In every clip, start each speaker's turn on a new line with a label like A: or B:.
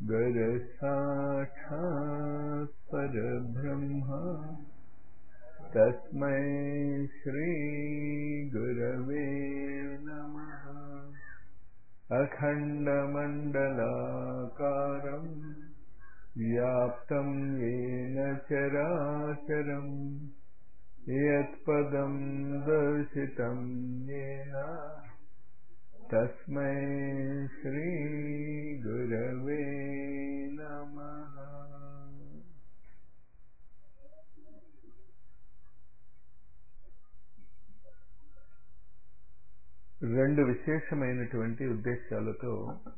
A: गुरुसाक्षात् परब्रह्म तस्मै श्रीगुरवे नमः अखण्डमण्डलाकारम् व्याप्तं येन चराचरम् यत्पदं दर्शितं येन तस्मै श्रीगुरवे नमः రెండు విశేషమైనటువంటి ఉద్దేశాలతో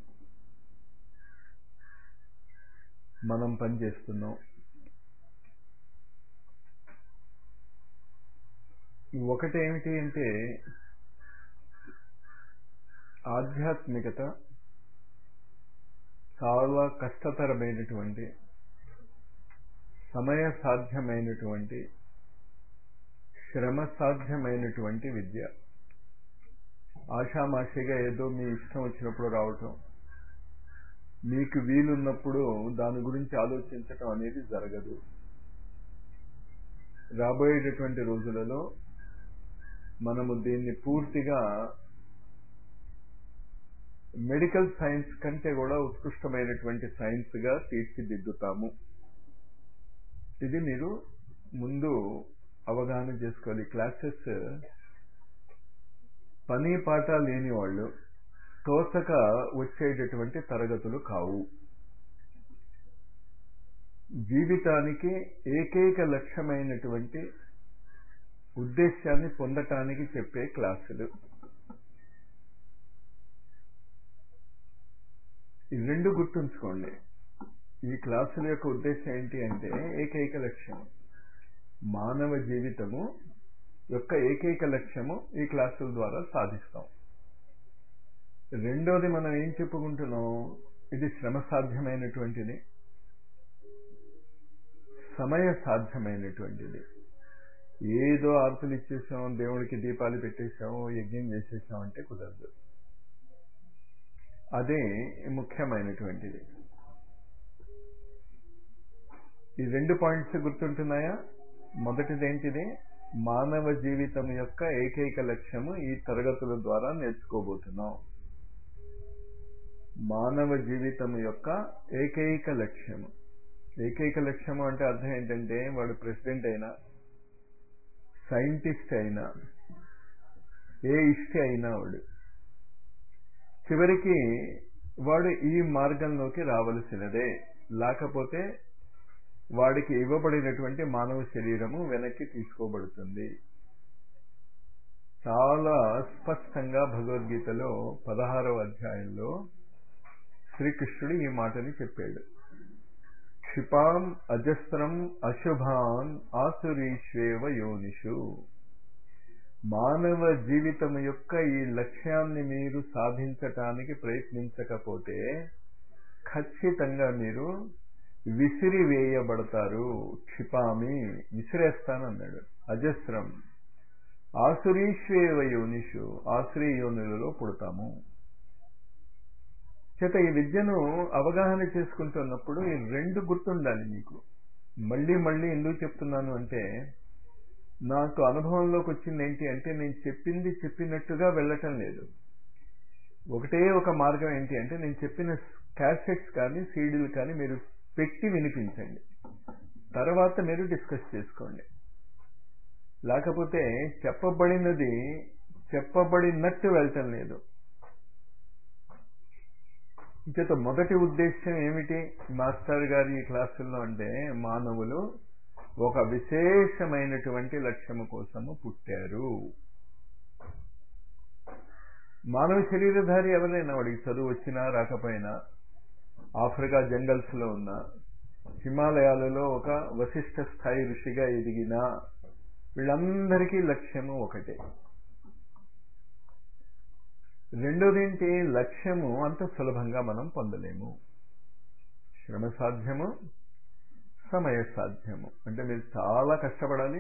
A: మనం పనిచేస్తున్నాం ఒకటి ఏమిటి అంటే ఆధ్యాత్మికత చాలా కష్టతరమైనటువంటి సమయ సాధ్యమైనటువంటి శ్రమ సాధ్యమైనటువంటి విద్య ఆషామాషిగా ఏదో మీ ఇష్టం వచ్చినప్పుడు రావటం మీకు వీలున్నప్పుడు దాని గురించి ఆలోచించటం అనేది జరగదు రాబోయేటటువంటి రోజులలో మనము దీన్ని పూర్తిగా మెడికల్ సైన్స్ కంటే కూడా ఉత్కృష్టమైనటువంటి సైన్స్గా తీర్చిదిద్దుతాము ఇది మీరు ముందు అవగాహన చేసుకోవాలి క్లాసెస్ పని పాట లేని వాళ్ళు తోచక వచ్చేటటువంటి తరగతులు కావు జీవితానికి ఏకైక లక్ష్యమైనటువంటి ఉద్దేశాన్ని పొందటానికి చెప్పే క్లాసులు ఈ రెండు గుర్తుంచుకోండి ఈ క్లాసుల యొక్క ఉద్దేశం ఏంటి అంటే ఏకైక లక్ష్యం మానవ జీవితము యొక్క ఏకైక లక్ష్యము ఈ క్లాసుల ద్వారా సాధిస్తాం రెండోది మనం ఏం చెప్పుకుంటున్నాం ఇది శ్రమ సాధ్యమైనటువంటిది సమయ సాధ్యమైనటువంటిది ఏదో ఆర్తులు ఇచ్చేసాం దేవుడికి దీపాలు పెట్టేశాం యజ్ఞం చేసేసాం అంటే కుదరదు అదే ముఖ్యమైనటువంటిది ఈ రెండు పాయింట్స్ గుర్తుంటున్నాయా మొదటిది ఏంటిది మానవ జీవితం యొక్క ఏకైక లక్ష్యము ఈ తరగతుల ద్వారా నేర్చుకోబోతున్నాం మానవ జీవితం యొక్క ఏకైక లక్ష్యము ఏకైక లక్ష్యము అంటే అర్థం ఏంటంటే వాడు ప్రెసిడెంట్ అయినా సైంటిస్ట్ అయినా ఏ ఇష్టి అయినా వాడు చివరికి వాడు ఈ మార్గంలోకి రావలసినదే లేకపోతే వాడికి ఇవ్వబడినటువంటి మానవ శరీరము వెనక్కి తీసుకోబడుతుంది చాలా స్పష్టంగా భగవద్గీతలో పదహారవ అధ్యాయంలో శ్రీకృష్ణుడు ఈ మాటని చెప్పాడు క్షిపాం అజస్రం అశుభాన్ ఆసురీష్వేవ యోనిషు మానవ జీవితం యొక్క ఈ లక్ష్యాన్ని మీరు సాధించటానికి ప్రయత్నించకపోతే ఖచ్చితంగా మీరు విసిరివేయబడతారు క్షిపామి విసిరేస్తానన్నాడు అజస్రం ఆసురీష్వేవ యోనిషు ఆసురీ యోనులలో పుడతాము చేత ఈ విద్యను అవగాహన చేసుకుంటున్నప్పుడు ఈ రెండు గుర్తుండాలి మీకు మళ్ళీ మళ్ళీ ఎందుకు చెప్తున్నాను అంటే నాకు అనుభవంలోకి వచ్చింది ఏంటి అంటే నేను చెప్పింది చెప్పినట్టుగా వెళ్ళటం లేదు ఒకటే ఒక మార్గం ఏంటి అంటే నేను చెప్పిన క్యాసెట్స్ కానీ సీడీలు కానీ మీరు పెట్టి వినిపించండి తర్వాత మీరు డిస్కస్ చేసుకోండి లేకపోతే చెప్పబడినది చెప్పబడినట్టు వెళ్ళటం లేదు చేత మొదటి ఉద్దేశం ఏమిటి మాస్టర్ గారి ఈ క్లాసుల్లో అంటే మానవులు ఒక విశేషమైనటువంటి లక్ష్యము కోసము పుట్టారు మానవ శరీరధారి ఎవరైనా వాడికి చదువు వచ్చినా రాకపోయినా ఆఫ్రికా జంగల్స్ లో ఉన్న హిమాలయాలలో ఒక వశిష్ఠ స్థాయి ఋషిగా ఎదిగిన వీళ్ళందరికీ లక్ష్యము ఒకటే రెండోది ఏంటి లక్ష్యము అంత సులభంగా మనం పొందలేము శ్రమ సాధ్యము సమయ సాధ్యము అంటే మీరు చాలా కష్టపడాలి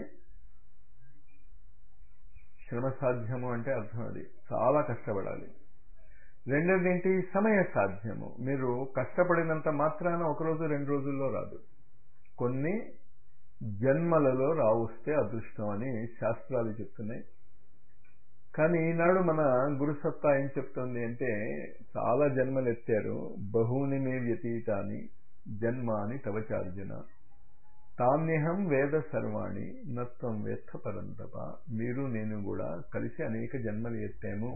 A: శ్రమ సాధ్యము అంటే అర్థం అది చాలా కష్టపడాలి రెండోది ఏంటి సమయ సాధ్యము మీరు కష్టపడినంత మాత్రాన ఒక రోజు రెండు రోజుల్లో రాదు కొన్ని జన్మలలో రావస్తే అదృష్టం అని శాస్త్రాలు చెప్తున్నాయి కానీ ఈనాడు మన గురుసత్తా ఏం చెప్తుంది అంటే చాలా జన్మలు ఎత్తారు బహుని మే వ్యతీతాని జన్మాని తవచార్జున తామ్యహం వేద సర్వాణి నత్వం వేత్త పరంతప మీరు నేను కూడా కలిసి అనేక జన్మలు ఎత్తాము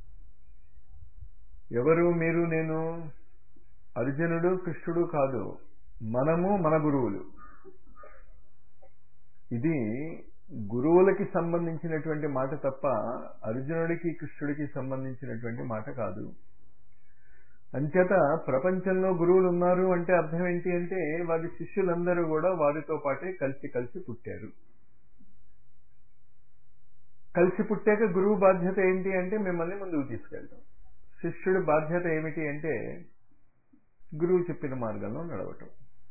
A: ఎవరు మీరు నేను అర్జునుడు కృష్ణుడు కాదు మనము మన గురువులు ఇది గురువులకి సంబంధించినటువంటి మాట తప్ప అర్జునుడికి కృష్ణుడికి సంబంధించినటువంటి మాట కాదు అంచేత ప్రపంచంలో గురువులు ఉన్నారు అంటే అర్థం ఏంటి అంటే వారి శిష్యులందరూ కూడా వారితో పాటే కలిసి కలిసి పుట్టారు కలిసి పుట్టాక గురువు బాధ్యత ఏంటి అంటే మిమ్మల్ని ముందుకు తీసుకెళ్ళడం శిష్యుడి బాధ్యత ఏమిటి అంటే గురువు చెప్పిన మార్గంలో నడవటం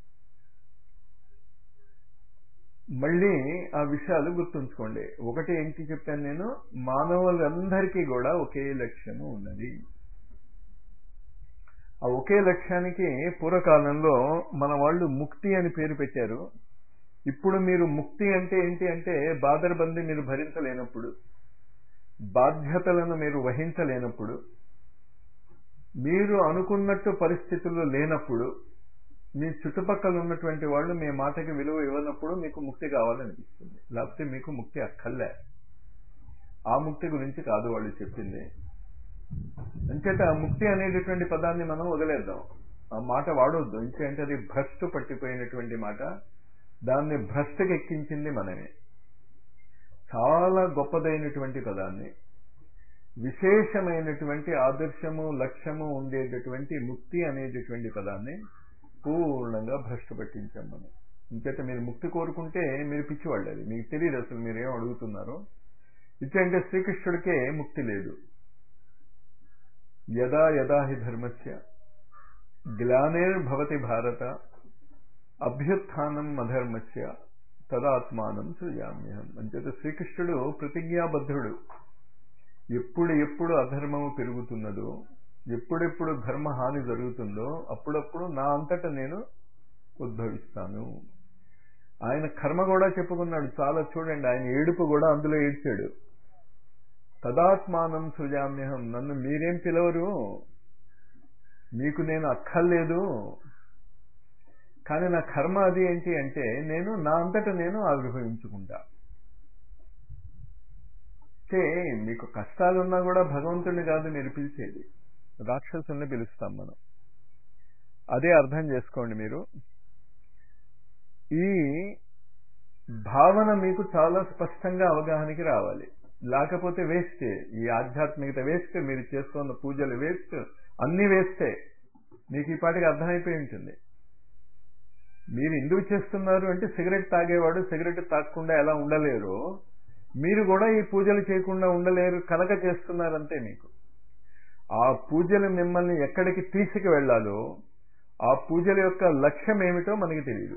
A: మళ్ళీ ఆ విషయాలు గుర్తుంచుకోండి ఒకటి ఏంటి చెప్పాను నేను మానవులందరికీ కూడా ఒకే లక్ష్యము ఉన్నది ఆ ఒకే లక్ష్యానికి పూర్వకాలంలో మన వాళ్ళు ముక్తి అని పేరు పెట్టారు ఇప్పుడు మీరు ముక్తి అంటే ఏంటి అంటే బాదరబంది మీరు భరించలేనప్పుడు బాధ్యతలను మీరు వహించలేనప్పుడు మీరు అనుకున్నట్టు పరిస్థితుల్లో లేనప్పుడు మీ చుట్టుపక్కల ఉన్నటువంటి వాళ్ళు మీ మాటకి విలువ ఇవ్వనప్పుడు మీకు ముక్తి కావాలనిపిస్తుంది లేకపోతే మీకు ముక్తి అక్కర్లే ఆ ముక్తి గురించి కాదు వాళ్ళు చెప్పింది అంచేత ముక్తి అనేటటువంటి పదాన్ని మనం వదిలేద్దాం ఆ మాట వాడొద్దు ఎందుకంటే అది భ్రష్టు పట్టిపోయినటువంటి మాట దాన్ని భ్రష్టుకి ఎక్కించింది మనమే చాలా గొప్పదైనటువంటి పదాన్ని విశేషమైనటువంటి ఆదర్శము లక్ష్యము ఉండేటటువంటి ముక్తి అనేటటువంటి పదాన్ని పూర్ణంగా భ్రష్టు పట్టించాం మనం ఇంకేత మీరు ముక్తి కోరుకుంటే మీరు పిచ్చివాళ్ళు అది మీకు తెలియదు అసలు మీరేం అడుగుతున్నారో ఇచ్చంటే శ్రీకృష్ణుడికే ముక్తి లేదు యదా యదా హి ధర్మస్య గ్లానేర్భవతి భారత అభ్యుత్థానం అధర్మస్య తదాత్మానం సృజామ్యహం అంచేత శ్రీకృష్ణుడు ప్రతిజ్ఞాబద్ధుడు ఎప్పుడు ఎప్పుడు అధర్మము పెరుగుతున్నదో ఎప్పుడెప్పుడు ధర్మ హాని జరుగుతుందో అప్పుడప్పుడు నా అంతట నేను ఉద్భవిస్తాను ఆయన కర్మ కూడా చెప్పుకున్నాడు చాలా చూడండి ఆయన ఏడుపు కూడా అందులో ఏడ్చాడు తదాత్మానం సృజామ్యహం నన్ను మీరేం పిలవరు మీకు నేను అక్కర్లేదు కానీ నా కర్మ అది ఏంటి అంటే నేను నా అంతట నేను ఆవిర్భవించుకుంటా అంటే మీకు కష్టాలున్నా కూడా భగవంతుడిని కాదు మీరు పిలిచేది రాక్షసుల్ని పిలుస్తాం మనం అదే అర్థం చేసుకోండి మీరు ఈ భావన మీకు చాలా స్పష్టంగా అవగాహనకి రావాలి లేకపోతే వేస్టే ఈ ఆధ్యాత్మికత వేస్ట్ మీరు చేస్తున్న పూజలు వేస్ట్ అన్ని వేస్టే మీకు ఈ పాటికి అర్థమైపోయి ఉంటుంది మీరు ఎందుకు చేస్తున్నారు అంటే సిగరెట్ తాగేవాడు సిగరెట్ తాగకుండా ఎలా ఉండలేరు మీరు కూడా ఈ పూజలు చేయకుండా ఉండలేరు కనుక చేస్తున్నారంతే మీకు ఆ పూజలు మిమ్మల్ని ఎక్కడికి తీసుకు వెళ్ళాలో ఆ పూజల యొక్క లక్ష్యం ఏమిటో మనకి తెలియదు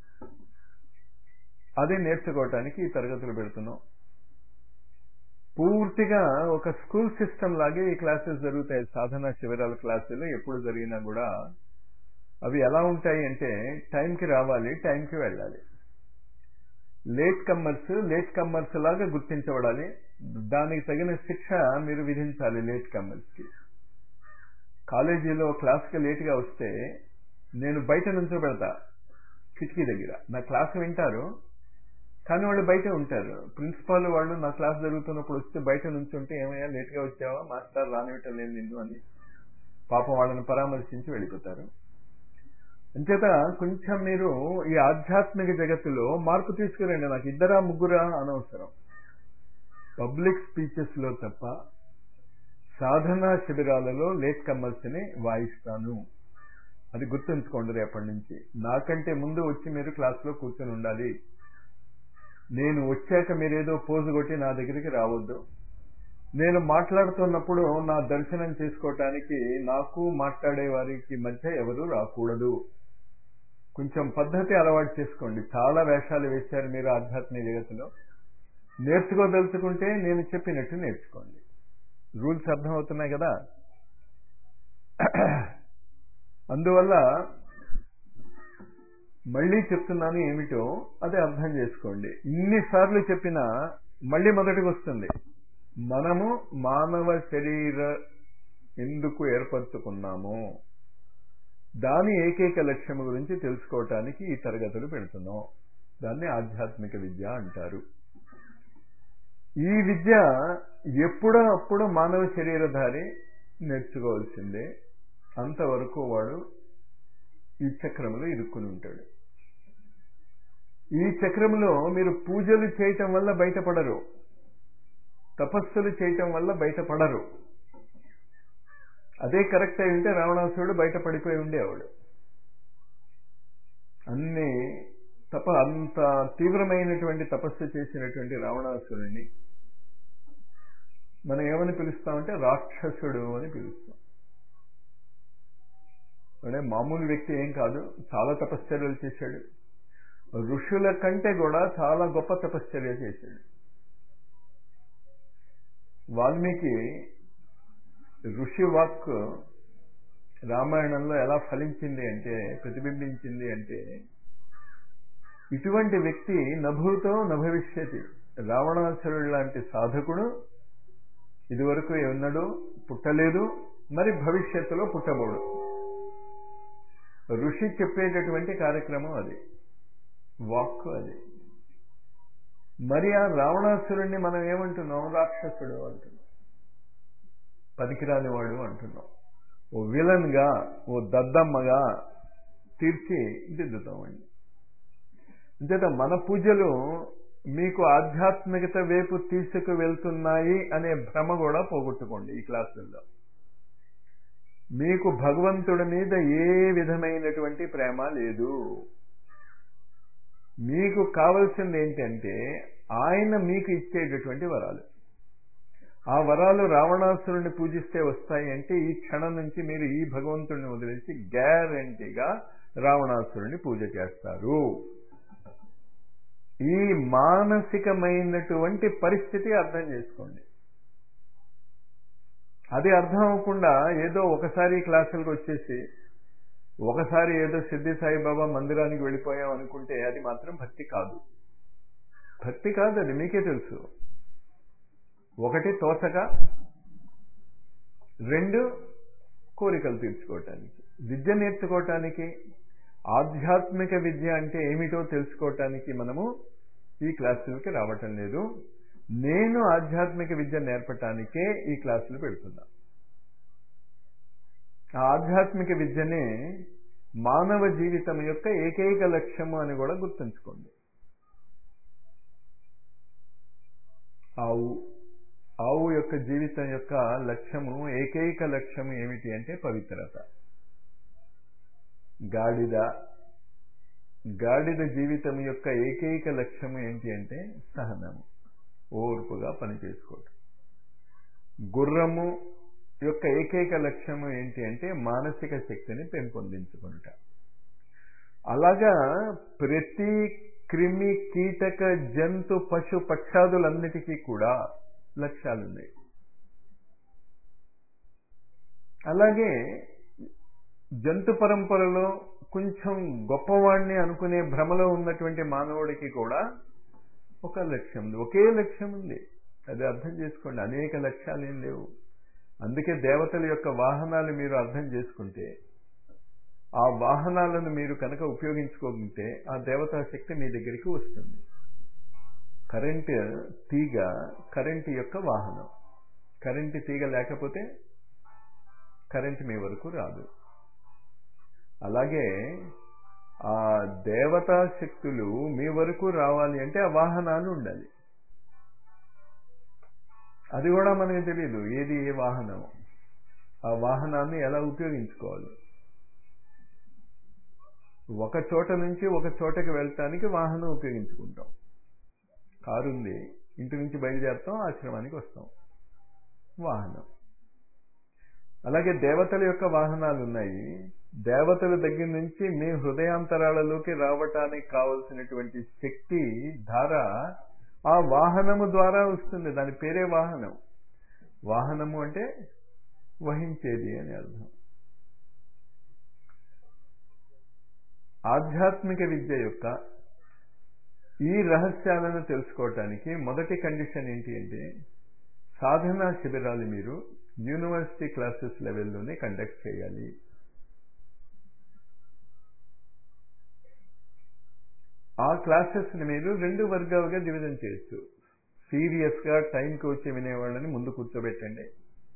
A: అది నేర్చుకోవటానికి ఈ తరగతులు పెడుతున్నాం పూర్తిగా ఒక స్కూల్ సిస్టమ్ లాగే ఈ క్లాసెస్ జరుగుతాయి సాధన శిబిరాల క్లాసులు ఎప్పుడు జరిగినా కూడా అవి ఎలా ఉంటాయి అంటే టైంకి రావాలి టైంకి వెళ్ళాలి లేట్ కమ్మర్స్ లేట్ కమ్మర్స్ లాగా గుర్తించబడాలి దానికి తగిన శిక్ష మీరు విధించాలి లేట్ కమ్మర్స్కి కాలేజీలో క్లాస్కి లేట్గా వస్తే నేను బయట నుంచో పెడతా కిటికీ దగ్గర నా క్లాస్ వింటారు కానీ వాళ్ళు బయటే ఉంటారు ప్రిన్సిపాల్ వాళ్ళు నా క్లాస్ జరుగుతున్నప్పుడు వస్తే బయట నుంచి ఉంటే ఏమయ్యా లేట్గా వచ్చావా మాస్టర్ రానివ్వటం లేదు నిన్ను అని పాపం వాళ్ళని పరామర్శించి వెళ్ళిపోతారు అంచేత కొంచెం మీరు ఈ ఆధ్యాత్మిక జగత్తులో మార్పు తీసుకురండి నాకు ఇద్దరా ముగ్గురా అనవసరం పబ్లిక్ స్పీచెస్ లో తప్ప సాధనా శిబిరాలలో లేట్ కమ్మర్స్ని వాయిస్తాను అది గుర్తుంచుకోండి రేపటి నుంచి నాకంటే ముందు వచ్చి మీరు క్లాస్లో కూర్చొని ఉండాలి నేను వచ్చాక మీరేదో పోజు కొట్టి నా దగ్గరికి రావద్దు నేను మాట్లాడుతున్నప్పుడు నా దర్శనం చేసుకోవటానికి నాకు మాట్లాడే వారికి మధ్య ఎవరు రాకూడదు కొంచెం పద్ధతి అలవాటు చేసుకోండి చాలా వేషాలు వేశారు మీరు ఆధ్యాత్మిక జగత్తులో నేర్చుకోదలుచుకుంటే నేను చెప్పినట్టు నేర్చుకోండి రూల్స్ అర్థమవుతున్నాయి కదా అందువల్ల మళ్ళీ చెప్తున్నాను ఏమిటో అది అర్థం చేసుకోండి ఇన్నిసార్లు చెప్పినా మళ్ళీ మొదటికి వస్తుంది మనము మానవ శరీర ఎందుకు ఏర్పరచుకున్నాము దాని ఏకైక లక్ష్యం గురించి తెలుసుకోవటానికి ఈ తరగతులు పెడుతున్నాం దాన్ని ఆధ్యాత్మిక విద్య అంటారు ఈ విద్య ఎప్పుడో అప్పుడు మానవ శరీరధారి నేర్చుకోవాల్సిందే అంతవరకు వాడు ఈ చక్రంలో ఇరుక్కుని ఉంటాడు ఈ చక్రంలో మీరు పూజలు చేయటం వల్ల బయటపడరు తపస్సులు చేయటం వల్ల బయటపడరు అదే కరెక్ట్ అయి ఉంటే రావణాసురుడు బయటపడిపోయి ఉండేవాడు అన్ని తప అంత తీవ్రమైనటువంటి తపస్సు చేసినటువంటి రావణాసురుడిని మనం ఏమని పిలుస్తామంటే రాక్షసుడు అని పిలుస్తాం అంటే మామూలు వ్యక్తి ఏం కాదు చాలా తపశ్చర్యలు చేశాడు ఋషుల కంటే కూడా చాలా గొప్ప తపశ్చర్య చేశాడు వాల్మీకి ఋషి వాక్ రామాయణంలో ఎలా ఫలించింది అంటే ప్రతిబింబించింది అంటే ఇటువంటి వ్యక్తి నభూతో నభవిష్యతి రావణాసురుడు లాంటి సాధకుడు ఇదివరకు ఎన్నడూ పుట్టలేదు మరి భవిష్యత్తులో పుట్టబోడు ఋషి చెప్పేటటువంటి కార్యక్రమం అది వాక్ అది మరి ఆ రావణాసురుణ్ణి మనం ఏమంటున్నాం రాక్షసుడు అంటున్నాం పనికిరాని వాడు అంటున్నాం ఓ విలన్గా ఓ దద్దమ్మగా తీర్చి దిద్దుతామండి అంచేత మన పూజలు మీకు ఆధ్యాత్మికత వైపు తీసుకు వెళ్తున్నాయి అనే భ్రమ కూడా పోగొట్టుకోండి ఈ క్లాసుల్లో మీకు భగవంతుడి మీద ఏ విధమైనటువంటి ప్రేమ లేదు మీకు కావలసింది ఏంటంటే ఆయన మీకు ఇచ్చేటటువంటి వరాలు ఆ వరాలు రావణాసురుణ్ణి పూజిస్తే వస్తాయి అంటే ఈ క్షణం నుంచి మీరు ఈ భగవంతుడిని వదిలేసి గ్యారంటీగా రావణాసురుణ్ణి పూజ చేస్తారు ఈ మానసికమైనటువంటి పరిస్థితి అర్థం చేసుకోండి అది అర్థం అవ్వకుండా ఏదో ఒకసారి క్లాసులకు వచ్చేసి ఒకసారి ఏదో సిద్ధి సాయిబాబా మందిరానికి వెళ్ళిపోయాం అనుకుంటే అది మాత్రం భక్తి కాదు భక్తి కాదు అది మీకే తెలుసు ఒకటి తోచక రెండు కోరికలు తీర్చుకోవటానికి విద్య నేర్చుకోవటానికి ఆధ్యాత్మిక విద్య అంటే ఏమిటో తెలుసుకోవటానికి మనము ఈ క్లాసులకి రావటం లేదు నేను ఆధ్యాత్మిక విద్య నేర్పటానికే ఈ క్లాసులు పెడుతున్నా ఆ ఆధ్యాత్మిక విద్యనే మానవ జీవితం యొక్క ఏకైక లక్ష్యము అని కూడా గుర్తుంచుకోండి ఆవు ఆవు యొక్క జీవితం యొక్క లక్ష్యము ఏకైక లక్ష్యము ఏమిటి అంటే పవిత్రత గాడిద గాడిద జీవితం యొక్క ఏకైక లక్ష్యము ఏంటి అంటే సహనము ఓర్పుగా పనిచేసుకోవటం గుర్రము యొక్క ఏకైక లక్ష్యము ఏంటి అంటే మానసిక శక్తిని పెంపొందించుకుంట అలాగా ప్రతి క్రిమి కీటక జంతు పశు పక్షాదులన్నిటికీ కూడా లక్ష్యాలున్నాయి అలాగే జంతు పరంపరలో కొంచెం గొప్పవాణ్ణి అనుకునే భ్రమలో ఉన్నటువంటి మానవుడికి కూడా ఒక లక్ష్యం ఉంది ఒకే లక్ష్యం ఉంది అది అర్థం చేసుకోండి అనేక లక్ష్యాలు ఏం లేవు అందుకే దేవతల యొక్క వాహనాలు మీరు అర్థం చేసుకుంటే ఆ వాహనాలను మీరు కనుక ఉపయోగించుకోకుంటే ఆ దేవతా శక్తి మీ దగ్గరికి వస్తుంది కరెంట్ తీగ కరెంట్ యొక్క వాహనం కరెంట్ తీగ లేకపోతే కరెంట్ మీ వరకు రాదు అలాగే ఆ దేవతా శక్తులు మీ వరకు రావాలి అంటే ఆ వాహనాలు ఉండాలి అది కూడా మనకి తెలియదు ఏది ఏ వాహనం ఆ వాహనాన్ని ఎలా ఉపయోగించుకోవాలి ఒక చోట నుంచి ఒక చోటకి వెళ్ళటానికి వాహనం ఉపయోగించుకుంటాం కారు ఉంది ఇంటి నుంచి బయలుదేరుతాం ఆశ్రమానికి వస్తాం వాహనం అలాగే దేవతల యొక్క వాహనాలు ఉన్నాయి దేవతల దగ్గర నుంచి మీ హృదయాంతరాలలోకి రావటానికి కావలసినటువంటి శక్తి ధార ఆ వాహనము ద్వారా వస్తుంది దాని పేరే వాహనం వాహనము అంటే వహించేది అని అర్థం ఆధ్యాత్మిక విద్య యొక్క ఈ రహస్యాలను తెలుసుకోవటానికి మొదటి కండిషన్ ఏంటి అంటే సాధనా శిబిరాలు మీరు యూనివర్సిటీ క్లాసెస్ లెవెల్లోనే కండక్ట్ చేయాలి ఆ క్లాసెస్ని మీరు రెండు వర్గాలుగా డివిజన్ చేయొచ్చు సీరియస్గా టైంకి వచ్చి వినేవాళ్ళని ముందు కూర్చోబెట్టండి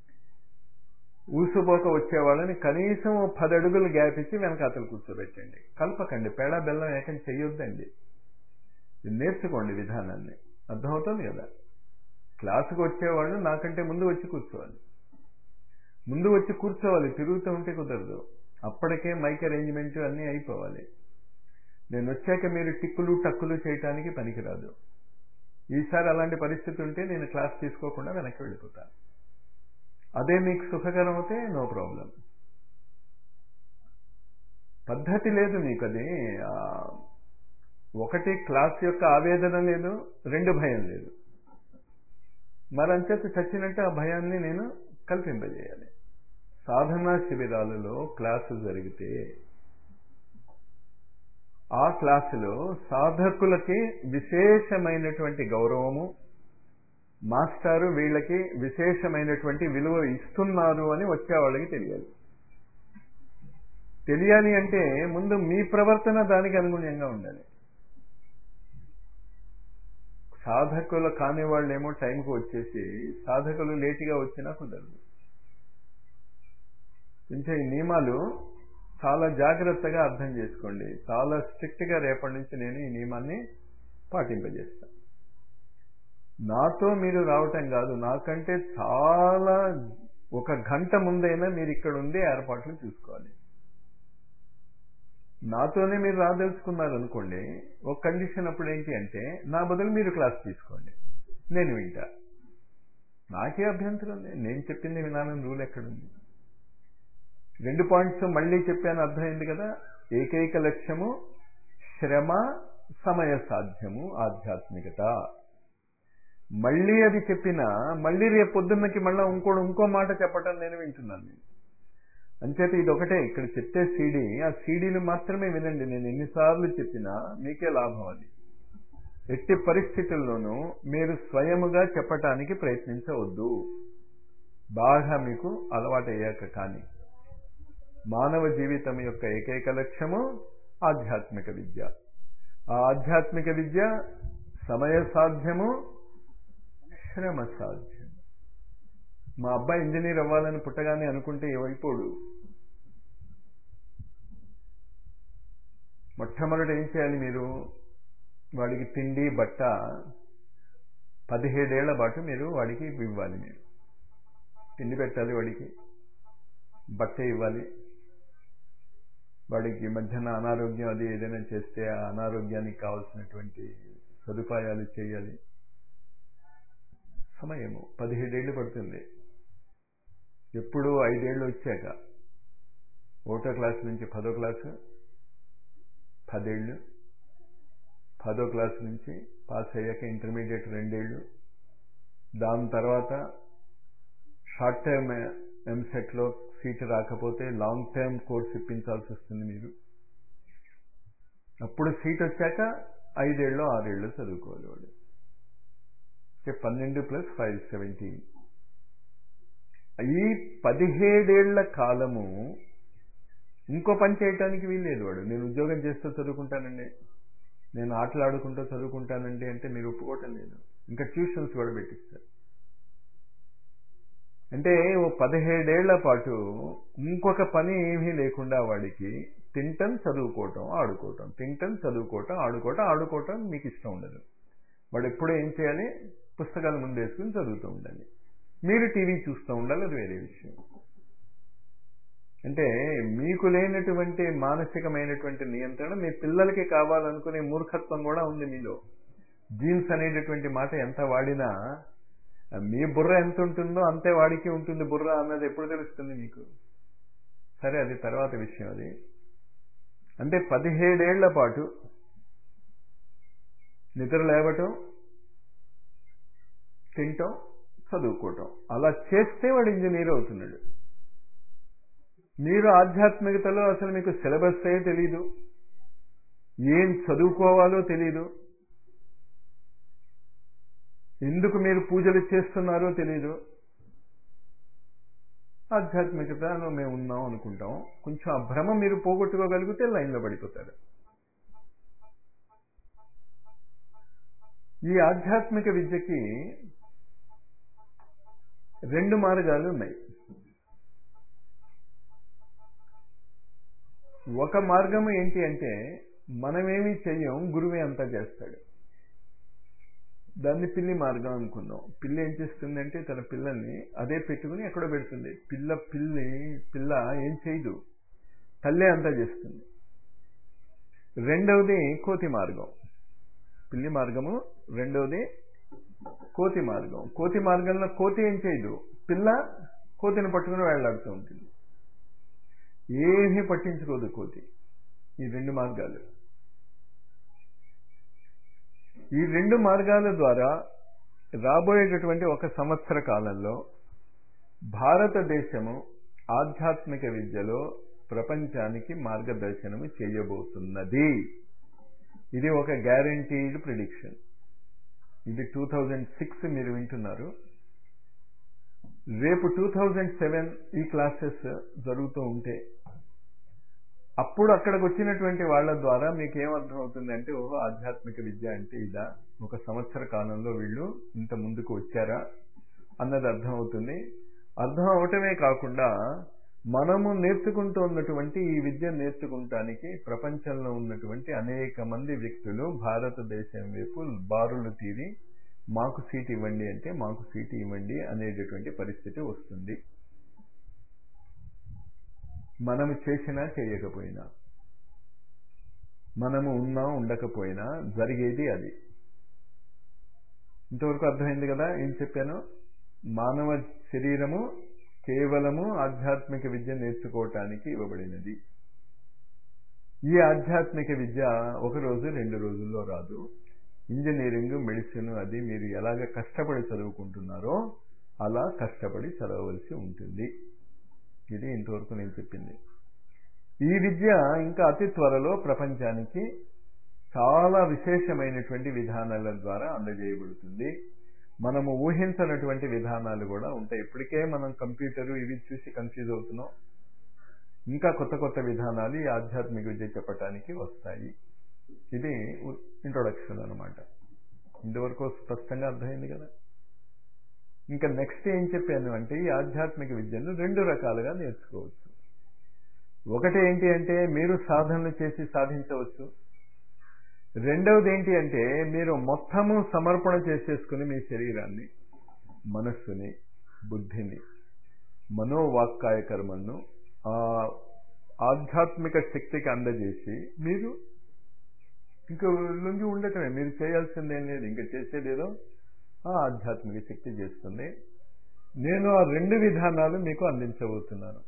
A: ఊసుపోక వచ్చేవాళ్ళని కనీసం పది అడుగులు గ్యాప్ ఇచ్చి వెనకాతలు కూర్చోబెట్టండి కలపకండి పేడ బెల్లం ఏకం చెయ్యొద్దండి నేర్చుకోండి విధానాన్ని అర్థమవుతుంది కదా క్లాసుకు వచ్చేవాళ్ళు నాకంటే ముందు వచ్చి కూర్చోవాలి ముందు వచ్చి కూర్చోవాలి తిరుగుతూ ఉంటే కుదరదు అప్పటికే మైక్ అరేంజ్మెంట్ అన్నీ అయిపోవాలి నేను వచ్చాక మీరు టిక్కులు టక్కులు చేయటానికి పనికిరాదు ఈసారి అలాంటి పరిస్థితి ఉంటే నేను క్లాస్ తీసుకోకుండా వెనక్కి వెళ్ళిపోతాను అదే మీకు సుఖకరం అవుతే నో ప్రాబ్లం పద్ధతి లేదు మీకు అది ఒకటి క్లాస్ యొక్క ఆవేదన లేదు రెండు భయం లేదు మరంచేత చచ్చినట్టు ఆ భయాన్ని నేను కల్పింపజేయాలి సాధనా శిబిరాలలో క్లాసు జరిగితే ఆ క్లాసులో సాధకులకి విశేషమైనటువంటి గౌరవము మాస్టారు వీళ్ళకి విశేషమైనటువంటి విలువ ఇస్తున్నారు అని వచ్చే వాళ్ళకి తెలియాలి తెలియాలి అంటే ముందు మీ ప్రవర్తన దానికి అనుగుణ్యంగా ఉండాలి సాధకుల కాని వాళ్ళేమో టైంకి వచ్చేసి సాధకులు లేటుగా వచ్చినా కుదరదు ఇంకా ఈ నియమాలు చాలా జాగ్రత్తగా అర్థం చేసుకోండి చాలా స్ట్రిక్ట్గా రేపటి నుంచి నేను ఈ నియమాన్ని పాటింపజేస్తాను నాతో మీరు రావటం కాదు నాకంటే చాలా ఒక గంట ముందైనా మీరు ఇక్కడ ఉండే ఏర్పాట్లు చూసుకోవాలి నాతోనే మీరు రాదలుచుకున్నారు అనుకోండి ఒక కండిషన్ అప్పుడు ఏంటి అంటే నా బదులు మీరు క్లాస్ తీసుకోండి నేను వింటా నాకే అభ్యంతరం లేదు నేను చెప్పింది వినాలని రూల్ ఎక్కడుంది రెండు పాయింట్స్ మళ్ళీ చెప్పాను అర్థమైంది కదా ఏకైక లక్ష్యము శ్రమ సమయ సాధ్యము ఆధ్యాత్మికత మళ్ళీ అది చెప్పినా మళ్ళీ రేపు పొద్దున్నకి మళ్ళీ ఇంకోటి ఇంకో మాట చెప్పటం నేను వింటున్నాను నేను అంచేత ఇది ఒకటే ఇక్కడ చెప్తే సీడీ ఆ సీడీలు మాత్రమే వినండి నేను ఎన్నిసార్లు చెప్పినా మీకే లాభం అది ఎట్టి పరిస్థితుల్లోనూ మీరు స్వయముగా చెప్పటానికి ప్రయత్నించవద్దు బాగా మీకు అలవాటయ్యాక కానీ మానవ జీవితం యొక్క ఏకైక లక్ష్యము ఆధ్యాత్మిక విద్య ఆ ఆధ్యాత్మిక విద్య సమయ సాధ్యము శ్రమ సాధ్యం మా అబ్బాయి ఇంజనీర్ అవ్వాలని పుట్టగానే అనుకుంటే ఏమైపోడు మొట్టమొదటి ఏం చేయాలి మీరు వాడికి తిండి బట్ట పదిహేడేళ్ల పాటు మీరు వాడికి ఇవ్వాలి మీరు తిండి పెట్టాలి వాడికి బట్ట ఇవ్వాలి వాడికి మధ్యాహ్న అనారోగ్యం అది ఏదైనా చేస్తే ఆ అనారోగ్యానికి కావాల్సినటువంటి సదుపాయాలు చేయాలి సమయము పదిహేడేళ్ళు పడుతుంది ఎప్పుడు ఐదేళ్ళు వచ్చాక ఒకటో క్లాస్ నుంచి పదో క్లాసు పదేళ్ళు పదో క్లాస్ నుంచి పాస్ అయ్యాక ఇంటర్మీడియట్ రెండేళ్ళు దాని తర్వాత షార్ట్ టర్మ్ ఎంసెట్లో సీట్ రాకపోతే లాంగ్ టర్మ్ కోర్స్ ఇప్పించాల్సి వస్తుంది మీరు అప్పుడు సీట్ వచ్చాక ఐదేళ్ళు ఆరేళ్ళు చదువుకోవాలి వాడు పన్నెండు ప్లస్ ఫైవ్ సెవెంటీన్ ఈ పదిహేడేళ్ల కాలము ఇంకో పని చేయటానికి వీల్లేదు వాడు నేను ఉద్యోగం చేస్తూ చదువుకుంటానండి నేను ఆటలు ఆడుకుంటూ చదువుకుంటానండి అంటే మీరు ఒప్పుకోవటం లేదు ఇంకా ట్యూషన్స్ కూడా పెట్టిస్తారు అంటే ఓ పదిహేడేళ్ల పాటు ఇంకొక పని ఏమీ లేకుండా వాడికి తింటం చదువుకోవటం ఆడుకోవటం తింటం చదువుకోవటం ఆడుకోవటం ఆడుకోవటం మీకు ఇష్టం ఉండదు వాడు ఎప్పుడు ఏం చేయాలి పుస్తకాలు ముందు వేసుకుని చదువుతూ ఉండాలి మీరు టీవీ చూస్తూ ఉండాలి అది వేరే విషయం అంటే మీకు లేనటువంటి మానసికమైనటువంటి నియంత్రణ మీ పిల్లలకి కావాలనుకునే మూర్ఖత్వం కూడా ఉంది మీలో జీన్స్ అనేటటువంటి మాట ఎంత వాడినా మీ బుర్ర ఎంత ఉంటుందో అంతే వాడికి ఉంటుంది బుర్ర అన్నది ఎప్పుడు తెలుస్తుంది మీకు సరే అది తర్వాత విషయం అది అంటే పదిహేడేళ్ల పాటు నిద్ర లేవటం తింటాం చదువుకోవటం అలా చేస్తే వాడు ఇంజనీర్ అవుతున్నాడు మీరు ఆధ్యాత్మికతలో అసలు మీకు సిలబస్ ఏ తెలీదు ఏం చదువుకోవాలో తెలీదు ఎందుకు మీరు పూజలు చేస్తున్నారో తెలీదు ఆధ్యాత్మికతలో మేము ఉన్నాం అనుకుంటాం కొంచెం ఆ భ్రమ మీరు పోగొట్టుకోగలిగితే లైన్లో పడిపోతారు ఈ ఆధ్యాత్మిక విద్యకి రెండు మార్గాలు ఉన్నాయి ఒక మార్గం ఏంటి అంటే మనమేమి చెయ్యం గురువే అంతా చేస్తాడు దాన్ని పిల్లి మార్గం అనుకుందాం పిల్లి ఏం చేస్తుందంటే తన పిల్లల్ని అదే పెట్టుకుని ఎక్కడో పెడుతుంది పిల్ల పిల్లి పిల్ల ఏం చేయదు తల్లే అంతా చేస్తుంది రెండవది కోతి మార్గం పిల్లి మార్గము రెండవది కోతి మార్గం కోతి మార్గంలో కోతి ఏం చేయదు పిల్ల కోతిని పట్టుకుని వేళ్లాడుతూ ఉంటుంది ఏమీ పట్టించుకోదు కోతి ఈ రెండు మార్గాలు ఈ రెండు మార్గాల ద్వారా రాబోయేటటువంటి ఒక సంవత్సర కాలంలో భారతదేశము ఆధ్యాత్మిక విద్యలో ప్రపంచానికి మార్గదర్శనము చేయబోతున్నది ఇది ఒక గ్యారంటీడ్ ప్రిడిక్షన్ ఇది టూ థౌజండ్ సిక్స్ మీరు వింటున్నారు రేపు టూ థౌజండ్ సెవెన్ ఈ క్లాసెస్ జరుగుతూ ఉంటే అప్పుడు అక్కడికి వచ్చినటువంటి వాళ్ళ ద్వారా మీకు ఏమర్థం అవుతుంది అంటే ఓహో ఆధ్యాత్మిక విద్య అంటే ఇదా ఒక సంవత్సర కాలంలో వీళ్ళు ఇంత ముందుకు వచ్చారా అన్నది అర్థం అవుతుంది అర్థం అవటమే కాకుండా మనము నేర్చుకుంటూ ఉన్నటువంటి ఈ విద్య నేర్చుకుంటానికి ప్రపంచంలో ఉన్నటువంటి అనేక మంది వ్యక్తులు భారతదేశం వైపు బారులు తీరి మాకు సీట్ ఇవ్వండి అంటే మాకు సీట్ ఇవ్వండి అనేటటువంటి పరిస్థితి వస్తుంది మనము చేసినా చేయకపోయినా మనము ఉన్నా ఉండకపోయినా జరిగేది అది ఇంతవరకు అర్థమైంది కదా ఏం చెప్పాను మానవ శరీరము కేవలము ఆధ్యాత్మిక విద్య నేర్చుకోవటానికి ఇవ్వబడినది ఈ ఆధ్యాత్మిక విద్య ఒక రోజు రెండు రోజుల్లో రాదు ఇంజనీరింగ్ మెడిసిన్ అది మీరు ఎలాగ కష్టపడి చదువుకుంటున్నారో అలా కష్టపడి చదవవలసి ఉంటుంది ఇది ఇంతవరకు నేను చెప్పింది ఈ విద్య ఇంకా అతి త్వరలో ప్రపంచానికి చాలా విశేషమైనటువంటి విధానాల ద్వారా అందజేయబడుతుంది మనము ఊహించనటువంటి విధానాలు కూడా ఉంటాయి ఇప్పటికే మనం కంప్యూటరు ఇవి చూసి కన్ఫ్యూజ్ అవుతున్నాం ఇంకా కొత్త కొత్త విధానాలు ఈ ఆధ్యాత్మిక విద్య చెప్పటానికి వస్తాయి ఇది ఇంట్రొడక్షన్ అనమాట ఇంతవరకు స్పష్టంగా అర్థమైంది కదా ఇంకా నెక్స్ట్ ఏం చెప్పాను అంటే ఈ ఆధ్యాత్మిక విద్యను రెండు రకాలుగా నేర్చుకోవచ్చు ఒకటి ఏంటి అంటే మీరు సాధనలు చేసి సాధించవచ్చు రెండవది ఏంటి అంటే మీరు మొత్తము సమర్పణ చేసేసుకుని మీ శరీరాన్ని మనస్సుని బుద్ధిని మనోవాక్కాయ కర్మలను ఆ ఆధ్యాత్మిక శక్తికి అందజేసి మీరు ఇంకా లొంగి ఉండటమే మీరు చేయాల్సిందేం లేదు ఇంకా చేసేదేదో ఆ ఆధ్యాత్మిక శక్తి చేస్తుంది నేను ఆ రెండు విధానాలు మీకు అందించబోతున్నాను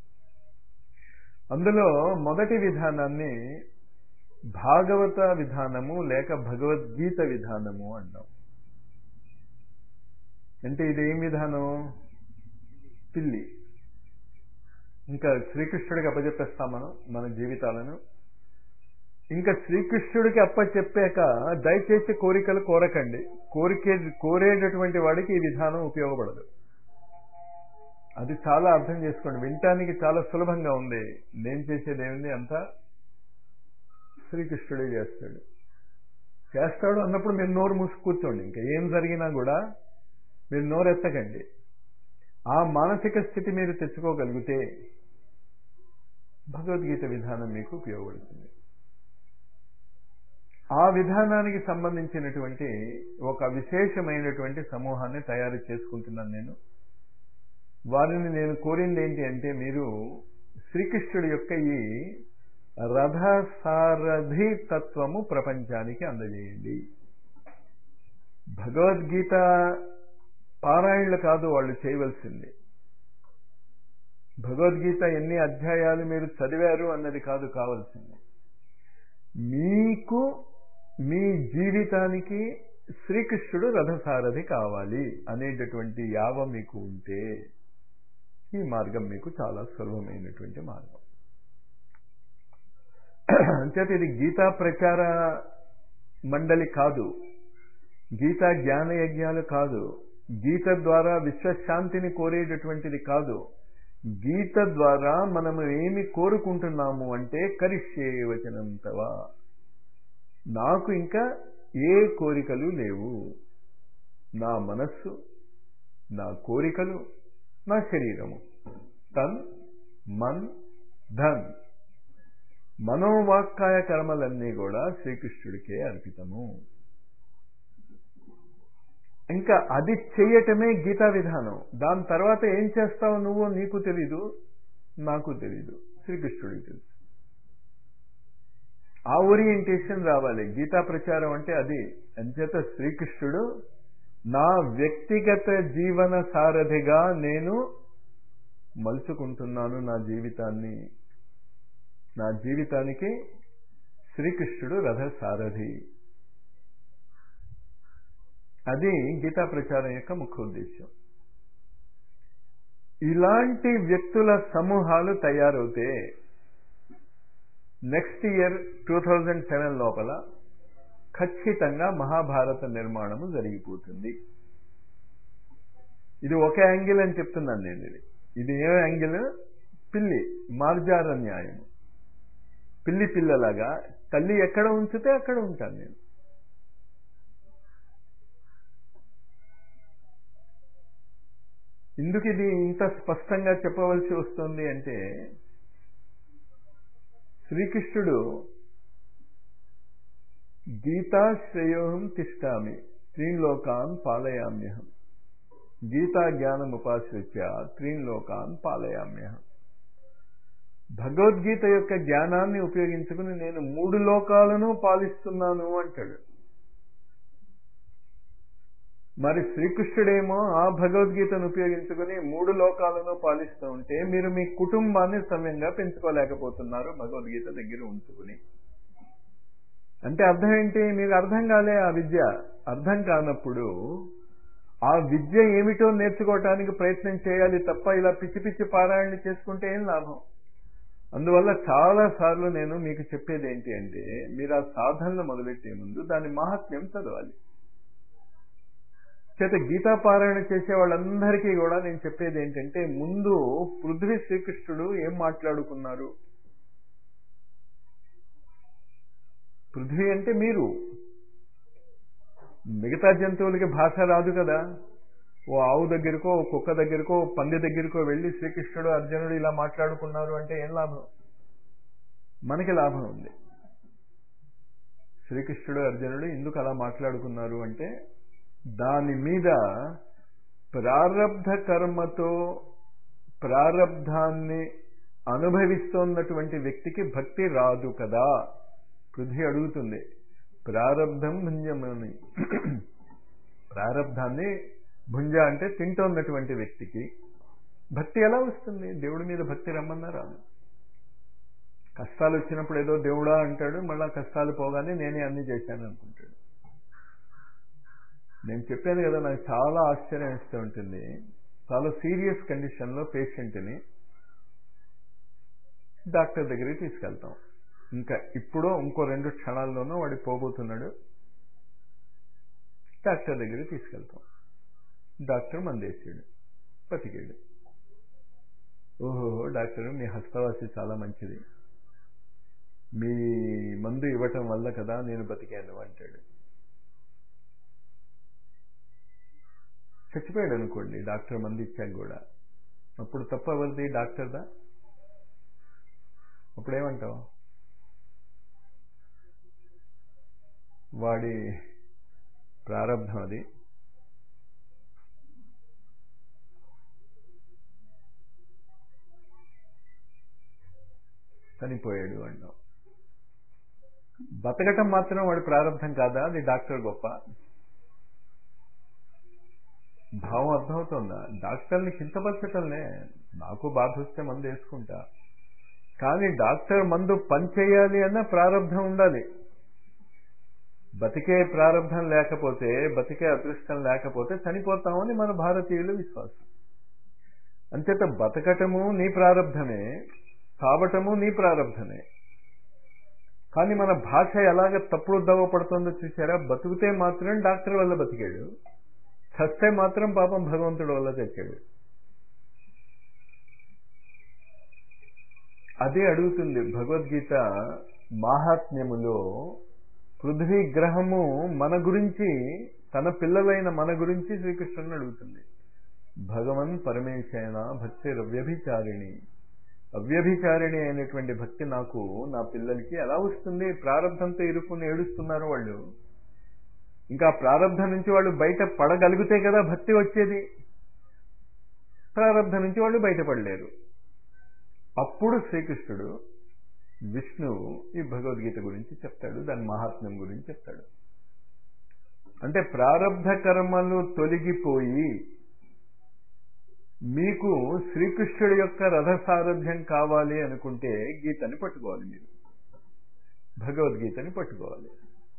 A: అందులో మొదటి విధానాన్ని భాగవత విధానము లేక భగవద్గీత విధానము అంటాం అంటే ఇది ఏం విధానం పిల్లి ఇంకా శ్రీకృష్ణుడికి అప్పచెప్పేస్తాం మనం మన జీవితాలను ఇంకా శ్రీకృష్ణుడికి అప్ప చెప్పాక దయచేసి కోరికలు కోరకండి కోరికే కోరేటటువంటి వాడికి ఈ విధానం ఉపయోగపడదు అది చాలా అర్థం చేసుకోండి వినటానికి చాలా సులభంగా ఉంది నేను చేసేది ఏముంది అంతా శ్రీకృష్ణుడే చేస్తాడు చేస్తాడు అన్నప్పుడు మీరు నోరు మూసి కూర్చోండి ఇంకా ఏం జరిగినా కూడా మీరు నోరు ఎత్తకండి ఆ మానసిక స్థితి మీరు తెచ్చుకోగలిగితే భగవద్గీత విధానం మీకు ఉపయోగపడుతుంది ఆ విధానానికి సంబంధించినటువంటి ఒక విశేషమైనటువంటి సమూహాన్ని తయారు చేసుకుంటున్నాను నేను వారిని నేను కోరింది ఏంటి అంటే మీరు శ్రీకృష్ణుడి యొక్క ఈ రథసారథి తత్వము ప్రపంచానికి అందజేయండి భగవద్గీత పారాయణలు కాదు వాళ్ళు చేయవలసింది భగవద్గీత ఎన్ని అధ్యాయాలు మీరు చదివారు అన్నది కాదు కావాల్సింది మీకు మీ జీవితానికి శ్రీకృష్ణుడు రథసారథి కావాలి అనేటటువంటి యావ మీకు ఉంటే ఈ మార్గం మీకు చాలా సులభమైనటువంటి మార్గం అంచేత ఇది గీతా ప్రచార మండలి కాదు గీతా జ్ఞాన యజ్ఞాలు కాదు గీత ద్వారా విశ్వశాంతిని కోరేటటువంటిది కాదు గీత ద్వారా మనము ఏమి కోరుకుంటున్నాము అంటే కరిష్యే వచనంతవా నాకు ఇంకా ఏ కోరికలు లేవు నా మనస్సు నా కోరికలు నా శరీరము తన్ మన్ ధన్ మనోవాక్కాయ కర్మలన్నీ కూడా శ్రీకృష్ణుడికే అర్పితము ఇంకా అది చెయ్యటమే గీతా విధానం దాని తర్వాత ఏం చేస్తావు నువ్వు నీకు తెలీదు నాకు తెలీదు శ్రీకృష్ణుడికి తెలుసు ఆ ఓరియంటేషన్ రావాలి గీతా ప్రచారం అంటే అది అంచేత శ్రీకృష్ణుడు నా వ్యక్తిగత జీవన సారథిగా నేను మలుచుకుంటున్నాను నా జీవితాన్ని నా జీవితానికి శ్రీకృష్ణుడు రథ సారథి అది గీతా ప్రచారం యొక్క ముఖ్య ఉద్దేశం ఇలాంటి వ్యక్తుల సమూహాలు తయారవుతే next year two thousand seven లోపల ఖచ్చితంగా మహాభారత నిర్మాణము జరిగిపోతుంది ఇది ఒక యాంగిల్ అని చెప్తున్నాను నేను ఇది ఇది ఏ యాంగిల్ పిల్లి మార్జార న్యాయం పిల్లి పిల్లలాగా తల్లి ఎక్కడ ఉంచితే అక్కడ ఉంటాను నేను ఎందుకు ఇది ఇంత స్పష్టంగా చెప్పవలసి వస్తుంది అంటే శ్రీకృష్ణుడు గీతా శ్రేయోహం తిష్టామి త్రీన్లోకాన్ పాలయామ్యహం గీతా జ్ఞానం ఉపాశ్రిత్య త్రీన్లోకాన్ పాలయామ్యహం భగవద్గీత యొక్క జ్ఞానాన్ని ఉపయోగించుకుని నేను మూడు లోకాలను పాలిస్తున్నాను అంటాడు మరి శ్రీకృష్ణుడేమో ఆ భగవద్గీతను ఉపయోగించుకుని మూడు లోకాలను పాలిస్తూ ఉంటే మీరు మీ కుటుంబాన్ని సమయంగా పెంచుకోలేకపోతున్నారు భగవద్గీత దగ్గర ఉంచుకుని అంటే అర్థం ఏంటి మీకు అర్థం కాలే ఆ విద్య అర్థం కానప్పుడు ఆ విద్య ఏమిటో నేర్చుకోవటానికి ప్రయత్నం చేయాలి తప్ప ఇలా పిచ్చి పిచ్చి పారాయణ చేసుకుంటే ఏం లాభం అందువల్ల చాలా సార్లు నేను మీకు చెప్పేది ఏంటి అంటే మీరు ఆ సాధనలు మొదలెట్టే ముందు దాని మహాత్మ్యం చదవాలి చేత గీతాపారాయణ చేసే వాళ్ళందరికీ కూడా నేను చెప్పేది ఏంటంటే ముందు పృథ్వీ శ్రీకృష్ణుడు ఏం మాట్లాడుకున్నారు పృథ్వీ అంటే మీరు మిగతా జంతువులకి భాష రాదు కదా ఓ ఆవు దగ్గరకో ఓ కుక్క దగ్గరకో పంది దగ్గరకో వెళ్ళి శ్రీకృష్ణుడు అర్జునుడు ఇలా మాట్లాడుకున్నారు అంటే ఏం లాభం మనకి లాభం ఉంది శ్రీకృష్ణుడు అర్జునుడు ఎందుకు అలా మాట్లాడుకున్నారు అంటే దాని మీద ప్రారబ్ధ కర్మతో ప్రారబ్ధాన్ని అనుభవిస్తోన్నటువంటి వ్యక్తికి భక్తి రాదు కదా పృథ్వీ అడుగుతుంది ప్రారబ్ధం భుంజమని ప్రారబ్ధాన్ని భుంజ అంటే తింటోన్నటువంటి వ్యక్తికి భక్తి ఎలా వస్తుంది దేవుడి మీద భక్తి రమ్మన్నా రాదు కష్టాలు వచ్చినప్పుడు ఏదో దేవుడా అంటాడు మళ్ళా కష్టాలు పోగానే నేనే అన్ని చేశాను అనుకుంటాడు నేను చెప్పాను కదా నాకు చాలా ఆశ్చర్యం ఇస్తూ ఉంటుంది చాలా సీరియస్ కండిషన్లో పేషెంట్ని డాక్టర్ దగ్గరికి తీసుకెళ్తాం ఇంకా ఇప్పుడు ఇంకో రెండు క్షణాల్లోనూ వాడి పోబోతున్నాడు డాక్టర్ దగ్గరికి తీసుకెళ్తాం డాక్టర్ మందేసాడు బతికాడు ఓహో డాక్టర్ మీ హస్తవాసి చాలా మంచిది మీ మందు ఇవ్వటం వల్ల కదా నేను బతికాను అంటాడు చచ్చిపోయాడు అనుకోండి డాక్టర్ మంది ఇచ్చాక కూడా అప్పుడు తప్ప ఎవరిది డాక్టర్దా అప్పుడేమంటావు వాడి ప్రారంభం అది చనిపోయాడు అంటాం బతకటం మాత్రం వాడి ప్రారంభం కాదా అది డాక్టర్ గొప్ప భావం అర్థమవుతుందా డాక్టర్ని కించపరచటంలే నాకు బాధ వస్తే మందు వేసుకుంటా కానీ డాక్టర్ మందు పనిచేయాలి అన్న ప్రారంభం ఉండాలి బతికే ప్రారంభం లేకపోతే బతికే అదృష్టం లేకపోతే చనిపోతామని మన భారతీయుల విశ్వాసం అంచేత బతకటము నీ ప్రారంభమే కావటము నీ ప్రారంభమే కానీ మన భాష ఎలాగ తప్పుడు దవ పడుతుందో చూసారా బతుకుతే మాత్రం డాక్టర్ వల్ల బతికాడు చస్తే మాత్రం పాపం భగవంతుడి వల్ల చచ్చాడు అదే అడుగుతుంది భగవద్గీత మాహాత్మ్యములో పృథ్వీ గ్రహము మన గురించి తన పిల్లలైన మన గురించి శ్రీకృష్ణుని అడుగుతుంది భగవన్ పరమేశయన భక్తి వ్యభిచారిణి అవ్యభిచారిణి అయినటువంటి భక్తి నాకు నా పిల్లలకి ఎలా వస్తుంది ప్రారంభంతో ఇరుక్కుని ఏడుస్తున్నారు వాళ్ళు ఇంకా ప్రారంభం నుంచి వాళ్ళు బయట పడగలిగితే కదా భక్తి వచ్చేది ప్రారంభం నుంచి వాళ్ళు బయటపడలేరు అప్పుడు శ్రీకృష్ణుడు విష్ణువు ఈ భగవద్గీత గురించి చెప్తాడు దాని మహాత్మ్యం గురించి చెప్తాడు అంటే ప్రారంభ కర్మలు తొలగిపోయి మీకు శ్రీకృష్ణుడి యొక్క రథసారథ్యం కావాలి అనుకుంటే గీతని పట్టుకోవాలి మీరు భగవద్గీతని పట్టుకోవాలి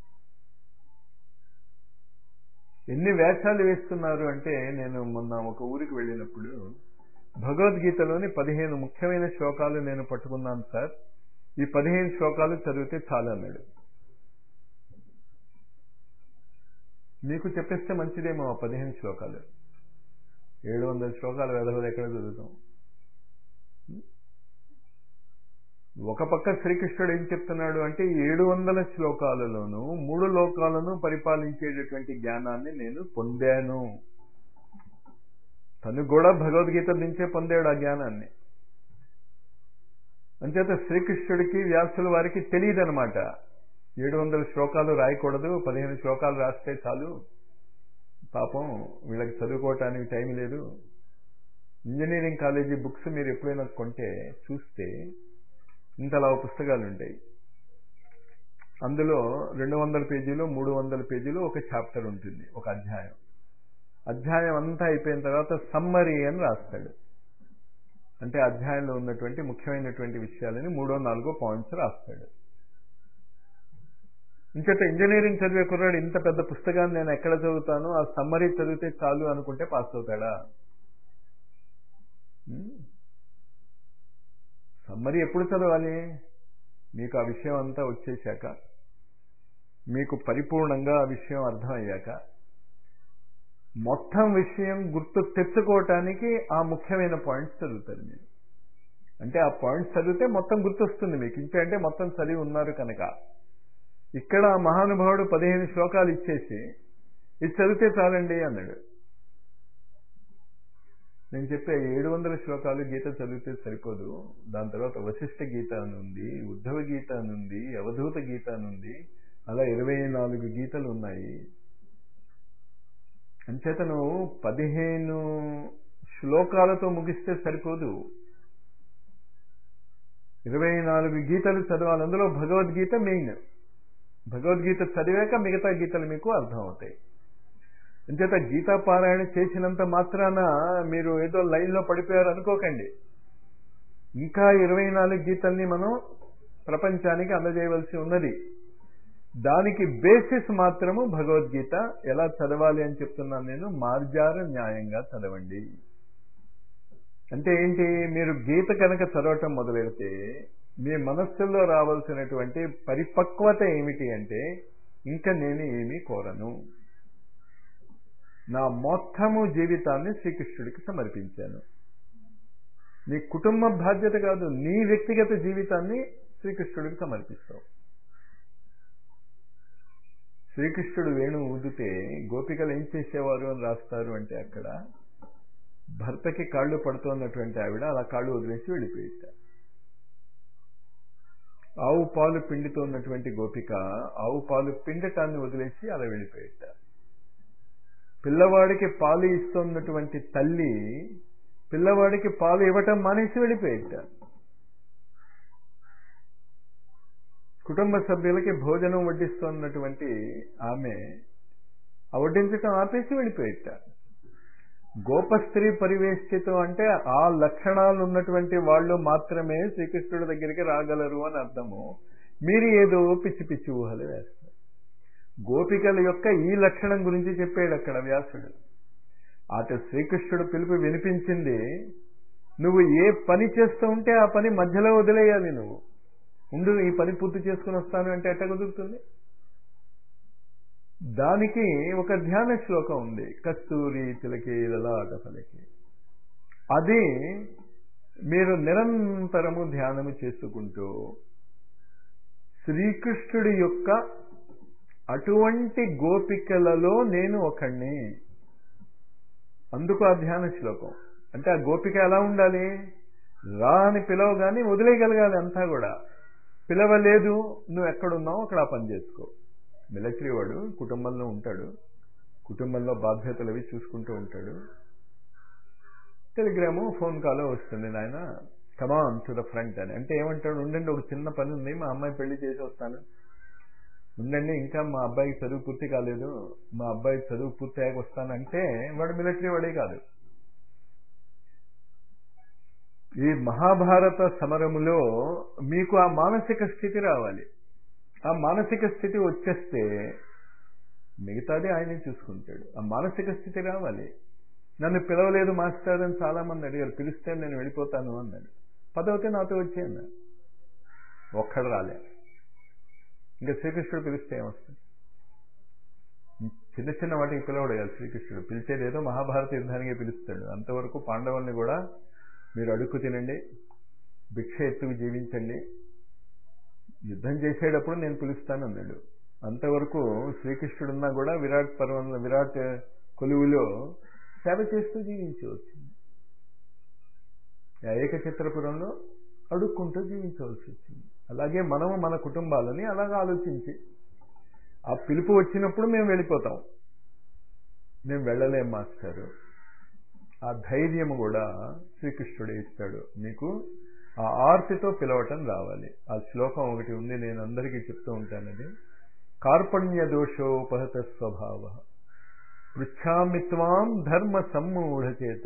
A: ఎన్ని వేషాలు వేస్తున్నారు అంటే నేను మొన్న ఒక ఊరికి వెళ్ళినప్పుడు భగవద్గీతలోని పదిహేను ముఖ్యమైన శ్లోకాలు నేను పట్టుకున్నాను సార్ ఈ పదిహేను శ్లోకాలు చదివితే చాలు అన్నాడు మీకు చెప్పేస్తే మంచిదేమో ఆ పదిహేను శ్లోకాలు ఏడు వందల శ్లోకాలు వేదవలు ఎక్కడ చదువుతాం ఒక పక్క శ్రీకృష్ణుడు ఏం చెప్తున్నాడు అంటే ఏడు వందల శ్లోకాలలోనూ మూడు లోకాలను పరిపాలించేటటువంటి జ్ఞానాన్ని నేను పొందాను తను కూడా భగవద్గీత నుంచే పొందాడు ఆ జ్ఞానాన్ని అంచేత శ్రీకృష్ణుడికి వ్యాసుల వారికి తెలియదనమాట ఏడు వందల శ్లోకాలు రాయకూడదు పదిహేను శ్లోకాలు రాస్తే చాలు పాపం వీళ్ళకి చదువుకోవటానికి టైం లేదు ఇంజనీరింగ్ కాలేజీ బుక్స్ మీరు ఎప్పుడైనా కొంటే చూస్తే ఇంతలా పుస్తకాలు ఉంటాయి అందులో రెండు వందల పేజీలు మూడు వందల పేజీలు ఒక చాప్టర్ ఉంటుంది ఒక అధ్యాయం అధ్యాయం అంతా అయిపోయిన తర్వాత సమ్మరీ అని రాస్తాడు అంటే అధ్యాయంలో ఉన్నటువంటి ముఖ్యమైనటువంటి విషయాలని మూడో నాలుగో పాయింట్స్ రాస్తాడు ఇంకట ఇంజనీరింగ్ చదివే కుర్రాడు ఇంత పెద్ద పుస్తకాన్ని నేను ఎక్కడ చదువుతాను ఆ సమ్మరీ చదివితే చాలు అనుకుంటే పాస్ అవుతాడా సమ్మరీ ఎప్పుడు చదవాలి మీకు ఆ విషయం అంతా వచ్చేశాక మీకు పరిపూర్ణంగా ఆ విషయం అర్థమయ్యాక మొత్తం విషయం గుర్తు తెచ్చుకోవటానికి ఆ ముఖ్యమైన పాయింట్స్ చదువుతారు మీరు అంటే ఆ పాయింట్స్ చదివితే మొత్తం గుర్తొస్తుంది మీకు ఇంకంటే మొత్తం చదివి ఉన్నారు కనుక ఇక్కడ ఆ మహానుభావుడు పదిహేను శ్లోకాలు ఇచ్చేసి ఇది చదివితే చాలండి అన్నాడు నేను చెప్పే ఏడు వందల శ్లోకాలు గీత చదివితే సరిపోదు దాని తర్వాత వశిష్ఠ గీత అని ఉంది ఉద్ధవ గీత అని ఉంది అవధూత గీత అని ఉంది అలా ఇరవై నాలుగు గీతలు ఉన్నాయి అంచేతను పదిహేను శ్లోకాలతో ముగిస్తే సరిపోదు ఇరవై నాలుగు గీతలు చదవాలి అందులో భగవద్గీత మెయిన్ భగవద్గీత చదివాక మిగతా గీతలు మీకు అర్థమవుతాయి అంచేత గీతా పారాయణ చేసినంత మాత్రాన మీరు ఏదో లైన్లో పడిపోయారు అనుకోకండి ఇంకా ఇరవై నాలుగు గీతల్ని మనం ప్రపంచానికి అందజేయవలసి ఉన్నది దానికి బేసిస్ మాత్రము భగవద్గీత ఎలా చదవాలి అని చెప్తున్నాను నేను మార్జార న్యాయంగా చదవండి అంటే ఏంటి మీరు గీత కనుక చదవటం మొదలెడితే మీ మనస్సులో రావాల్సినటువంటి పరిపక్వత ఏమిటి అంటే ఇంకా నేను ఏమీ కోరను నా మొత్తము జీవితాన్ని శ్రీకృష్ణుడికి సమర్పించాను నీ కుటుంబ బాధ్యత కాదు నీ వ్యక్తిగత జీవితాన్ని శ్రీకృష్ణుడికి సమర్పిస్తావు శ్రీకృష్ణుడు వేణు ఊదితే గోపికలు ఏం చేసేవారు అని రాస్తారు అంటే అక్కడ భర్తకి కాళ్ళు పడుతున్నటువంటి ఆవిడ అలా కాళ్ళు వదిలేసి వెళ్ళిపోయిట ఆవు పాలు పిండుతున్నటువంటి గోపిక ఆవు పాలు పిండటాన్ని వదిలేసి అలా వెళ్ళిపోయిట పిల్లవాడికి పాలు ఇస్తున్నటువంటి తల్లి పిల్లవాడికి పాలు ఇవ్వటం మానేసి వెళ్ళిపోయిట కుటుంబ సభ్యులకి భోజనం వడ్డిస్తున్నటువంటి ఆమె ఆ వడ్డించటం ఆపేసి వెళ్ళిపోయిట గోపస్త్రీ పరివేష్టితం అంటే ఆ లక్షణాలు ఉన్నటువంటి వాళ్ళు మాత్రమే శ్రీకృష్ణుడి దగ్గరికి రాగలరు అని అర్థము మీరు ఏదో పిచ్చి పిచ్చి ఊహలు వేస్తారు గోపికల యొక్క ఈ లక్షణం గురించి చెప్పాడు అక్కడ వ్యాసుడు అటు శ్రీకృష్ణుడు పిలుపు వినిపించింది నువ్వు ఏ పని చేస్తూ ఉంటే ఆ పని మధ్యలో వదిలేయాలి నువ్వు ఉండు ఈ పని పూర్తి చేసుకుని వస్తాను అంటే ఎట్ట కుదురుతుంది దానికి ఒక ధ్యాన శ్లోకం ఉంది కస్తూరి తిలకి లలాట ఫలకి అది మీరు నిరంతరము ధ్యానము చేసుకుంటూ శ్రీకృష్ణుడి యొక్క అటువంటి గోపికలలో నేను ఒకణ్ణి అందుకు ఆ ధ్యాన శ్లోకం అంటే ఆ గోపిక ఎలా ఉండాలి రా అని పిలవగానే వదిలేయగలగాలి అంతా కూడా పిలవలేదు నువ్వు ఎక్కడున్నావు అక్కడ ఆ పని చేసుకో మిలిటరీ వాడు కుటుంబంలో ఉంటాడు కుటుంబంలో బాధ్యతలు అవి చూసుకుంటూ ఉంటాడు టెలిగ్రాము ఫోన్ కాల్ వస్తుంది నాయన కమాన్ టు ద ఫ్రంట్ అని అంటే ఏమంటాడు ఉండండి ఒక చిన్న పని ఉంది మా అమ్మాయి పెళ్లి చేసి వస్తాను ఉండండి ఇంకా మా అబ్బాయికి చదువు పూర్తి కాలేదు మా అబ్బాయి చదువు పూర్తి అయ్యాక వస్తానంటే వాడు మిలిటరీ వాడే కాదు ఈ మహాభారత సమరములో మీకు ఆ మానసిక స్థితి రావాలి ఆ మానసిక స్థితి వచ్చేస్తే మిగతాది ఆయనే చూసుకుంటాడు ఆ మానసిక స్థితి రావాలి నన్ను పిలవలేదు మాస్టర్ అని చాలా మంది అడిగారు పిలిస్తే నేను వెళ్ళిపోతాను అన్నాడు పదవితే నాతో వచ్చే అన్నాడు ఒక్కడు రాలే ఇంకా శ్రీకృష్ణుడు పిలిస్తే ఏమొస్తుంది చిన్న చిన్న వాటికి పిలవడు కదా శ్రీకృష్ణుడు పిలిచేది ఏదో మహాభారత యుద్ధానికి పిలుస్తాడు అంతవరకు పాండవుల్ని కూడా మీరు అడుక్కు తినండి భిక్ష ఎత్తుకు జీవించండి యుద్ధం చేసేటప్పుడు నేను పిలుస్తాను అన్నాడు అంతవరకు శ్రీకృష్ణుడున్నా కూడా విరాట్ పర్వంలో విరాట్ కొలువులో సేవ చేస్తూ జీవించవచ్చు ఏకచిత్రపురంలో అడుక్కుంటూ జీవించవలసి వచ్చింది అలాగే మనము మన కుటుంబాలని అలాగ ఆలోచించి ఆ పిలుపు వచ్చినప్పుడు మేము వెళ్ళిపోతాం మేము వెళ్ళలేం మాస్టారు ఆ ధైర్యం కూడా శ్రీకృష్ణుడే ఇస్తాడు మీకు ఆ ఆర్తితో పిలవటం రావాలి ఆ శ్లోకం ఒకటి ఉంది నేను అందరికీ చెప్తూ ఉంటానది కార్పణ్య దోషోపహత స్వభావ పృచ్ఛామిత్వాం ధర్మ సమ్మూఢచేత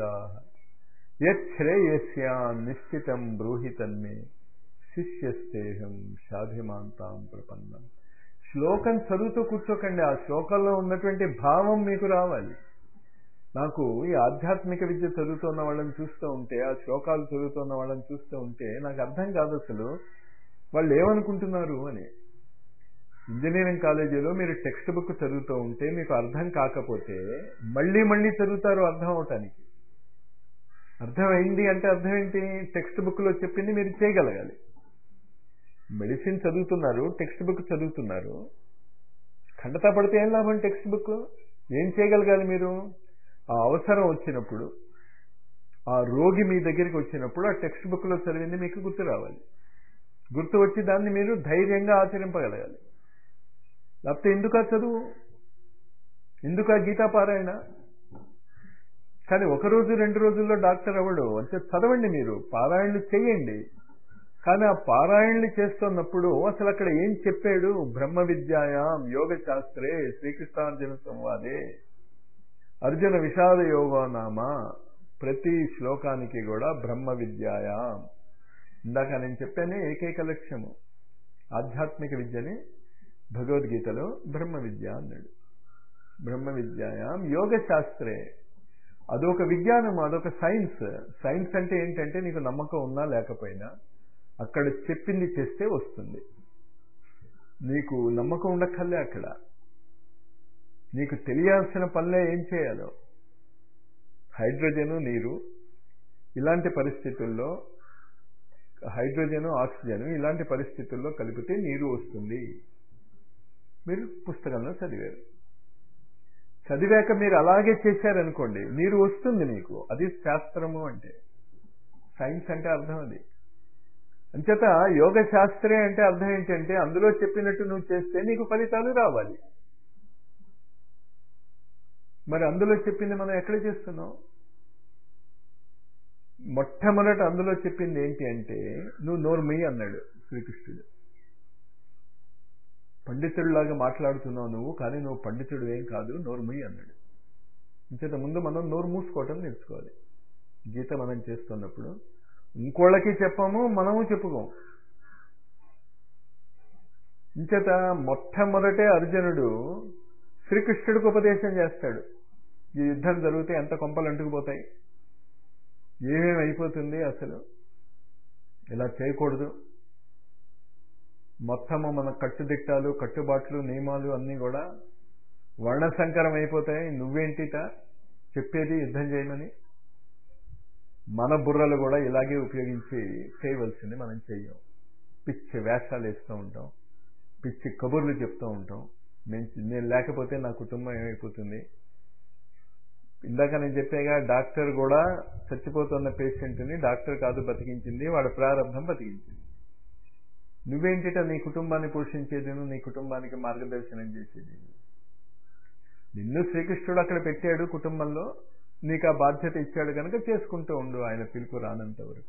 A: యశ్రేయస్యా నిశ్చితం బ్రూహి తన్మే శిష్యస్తేహం షాధిమాంతాం ప్రపన్నం శ్లోకం చదువుతూ కూర్చోకండి ఆ శ్లోకంలో ఉన్నటువంటి భావం మీకు రావాలి నాకు ఈ ఆధ్యాత్మిక విద్య చదువుతున్న వాళ్ళని చూస్తూ ఉంటే ఆ శ్లోకాలు చదువుతున్న వాళ్ళని చూస్తూ ఉంటే నాకు అర్థం కాదు అసలు వాళ్ళు ఏమనుకుంటున్నారు అని ఇంజనీరింగ్ కాలేజీలో మీరు టెక్స్ట్ బుక్ చదువుతూ ఉంటే మీకు అర్థం కాకపోతే మళ్ళీ మళ్ళీ చదువుతారు అర్థం అవటానికి అర్థమైంది అంటే అర్థం ఏంటి టెక్స్ట్ బుక్లో చెప్పింది మీరు చేయగలగాలి మెడిసిన్ చదువుతున్నారు టెక్స్ట్ బుక్ చదువుతున్నారు ఖండతా పడితే ఏం లాభం టెక్స్ట్ బుక్ ఏం చేయగలగాలి మీరు ఆ అవసరం వచ్చినప్పుడు ఆ రోగి మీ దగ్గరికి వచ్చినప్పుడు ఆ టెక్స్ట్ బుక్లో చదివింది మీకు గుర్తు రావాలి గుర్తు వచ్చి దాన్ని మీరు ధైర్యంగా ఆచరింపగలగాలి లేకపోతే ఎందుకు ఆ చదువు ఎందుకు ఆ గీతాపారాయణ కానీ ఒక రోజు రెండు రోజుల్లో డాక్టర్ అవ్వడు అంటే చదవండి మీరు పారాయణలు చేయండి కానీ ఆ పారాయణలు చేస్తున్నప్పుడు అసలు అక్కడ ఏం చెప్పాడు బ్రహ్మ విద్యాయాం యోగ శాస్త్రే శ్రీకృష్ణార్జున సంవాదే అర్జున విషాద యోగో నామ ప్రతి శ్లోకానికి కూడా బ్రహ్మ విద్యాయాం ఇందాక నేను చెప్పానే ఏకైక లక్ష్యము ఆధ్యాత్మిక విద్యని భగవద్గీతలో బ్రహ్మ విద్య అన్నాడు బ్రహ్మ విద్యాయాం యోగ శాస్త్రే అదొక విజ్ఞానం అదొక సైన్స్ సైన్స్ అంటే ఏంటంటే నీకు నమ్మకం ఉన్నా లేకపోయినా అక్కడ చెప్పింది చేస్తే వస్తుంది నీకు నమ్మకం ఉండక్కర్లే అక్కడ నీకు తెలియాల్సిన పనులే ఏం చేయాలో హైడ్రోజను నీరు ఇలాంటి పరిస్థితుల్లో హైడ్రోజను ఆక్సిజన్ ఇలాంటి పరిస్థితుల్లో కలిపితే నీరు వస్తుంది మీరు పుస్తకంలో చదివారు చదివాక మీరు అలాగే చేశారనుకోండి నీరు వస్తుంది మీకు అది శాస్త్రము అంటే సైన్స్ అంటే అర్థం అది అంచేత యోగ శాస్త్రే అంటే అర్థం ఏంటంటే అందులో చెప్పినట్టు నువ్వు చేస్తే నీకు ఫలితాలు రావాలి మరి అందులో చెప్పింది మనం ఎక్కడ చేస్తున్నాం మొట్టమొదట అందులో చెప్పింది ఏంటి అంటే నువ్వు నోర్మయ్యి అన్నాడు శ్రీకృష్ణుడు పండితుడిలాగా మాట్లాడుతున్నావు నువ్వు కానీ నువ్వు పండితుడు ఏం కాదు నోర్మయ్యి అన్నాడు ఇంచేత ముందు మనం నోరు మూసుకోవటం నేర్చుకోవాలి గీత మనం చేస్తున్నప్పుడు ఇంకోళ్ళకి చెప్పాము మనము చెప్పుకోం ఇంచేత మొట్టమొదటే అర్జునుడు శ్రీకృష్ణుడికి ఉపదేశం చేస్తాడు ఈ యుద్ధం జరిగితే ఎంత కొంపలు అంటుకుపోతాయి ఏమేమి అయిపోతుంది అసలు ఇలా చేయకూడదు మొత్తము మన కట్టుదిట్టాలు కట్టుబాట్లు నియమాలు అన్నీ కూడా వర్ణసంకరం అయిపోతాయి నువ్వేంటిట చెప్పేది యుద్ధం చేయమని మన బుర్రలు కూడా ఇలాగే ఉపయోగించి చేయవలసింది మనం చెయ్యం పిచ్చి వేషాలు వేస్తూ ఉంటాం పిచ్చి కబుర్లు చెప్తూ ఉంటాం నేను నేను లేకపోతే నా కుటుంబం ఏమైపోతుంది ఇందాక నేను చెప్పాగా డాక్టర్ కూడా చచ్చిపోతున్న పేషెంట్ని డాక్టర్ కాదు బతికించింది వాడు ప్రారంభం బతికించింది నువ్వేంటిట నీ కుటుంబాన్ని పోషించేది నీ కుటుంబానికి మార్గదర్శనం చేసేది నిన్ను శ్రీకృష్ణుడు అక్కడ పెట్టాడు కుటుంబంలో నీకు ఆ బాధ్యత ఇచ్చాడు కనుక చేసుకుంటూ ఉండు ఆయన పిలుపు రానంత వరకు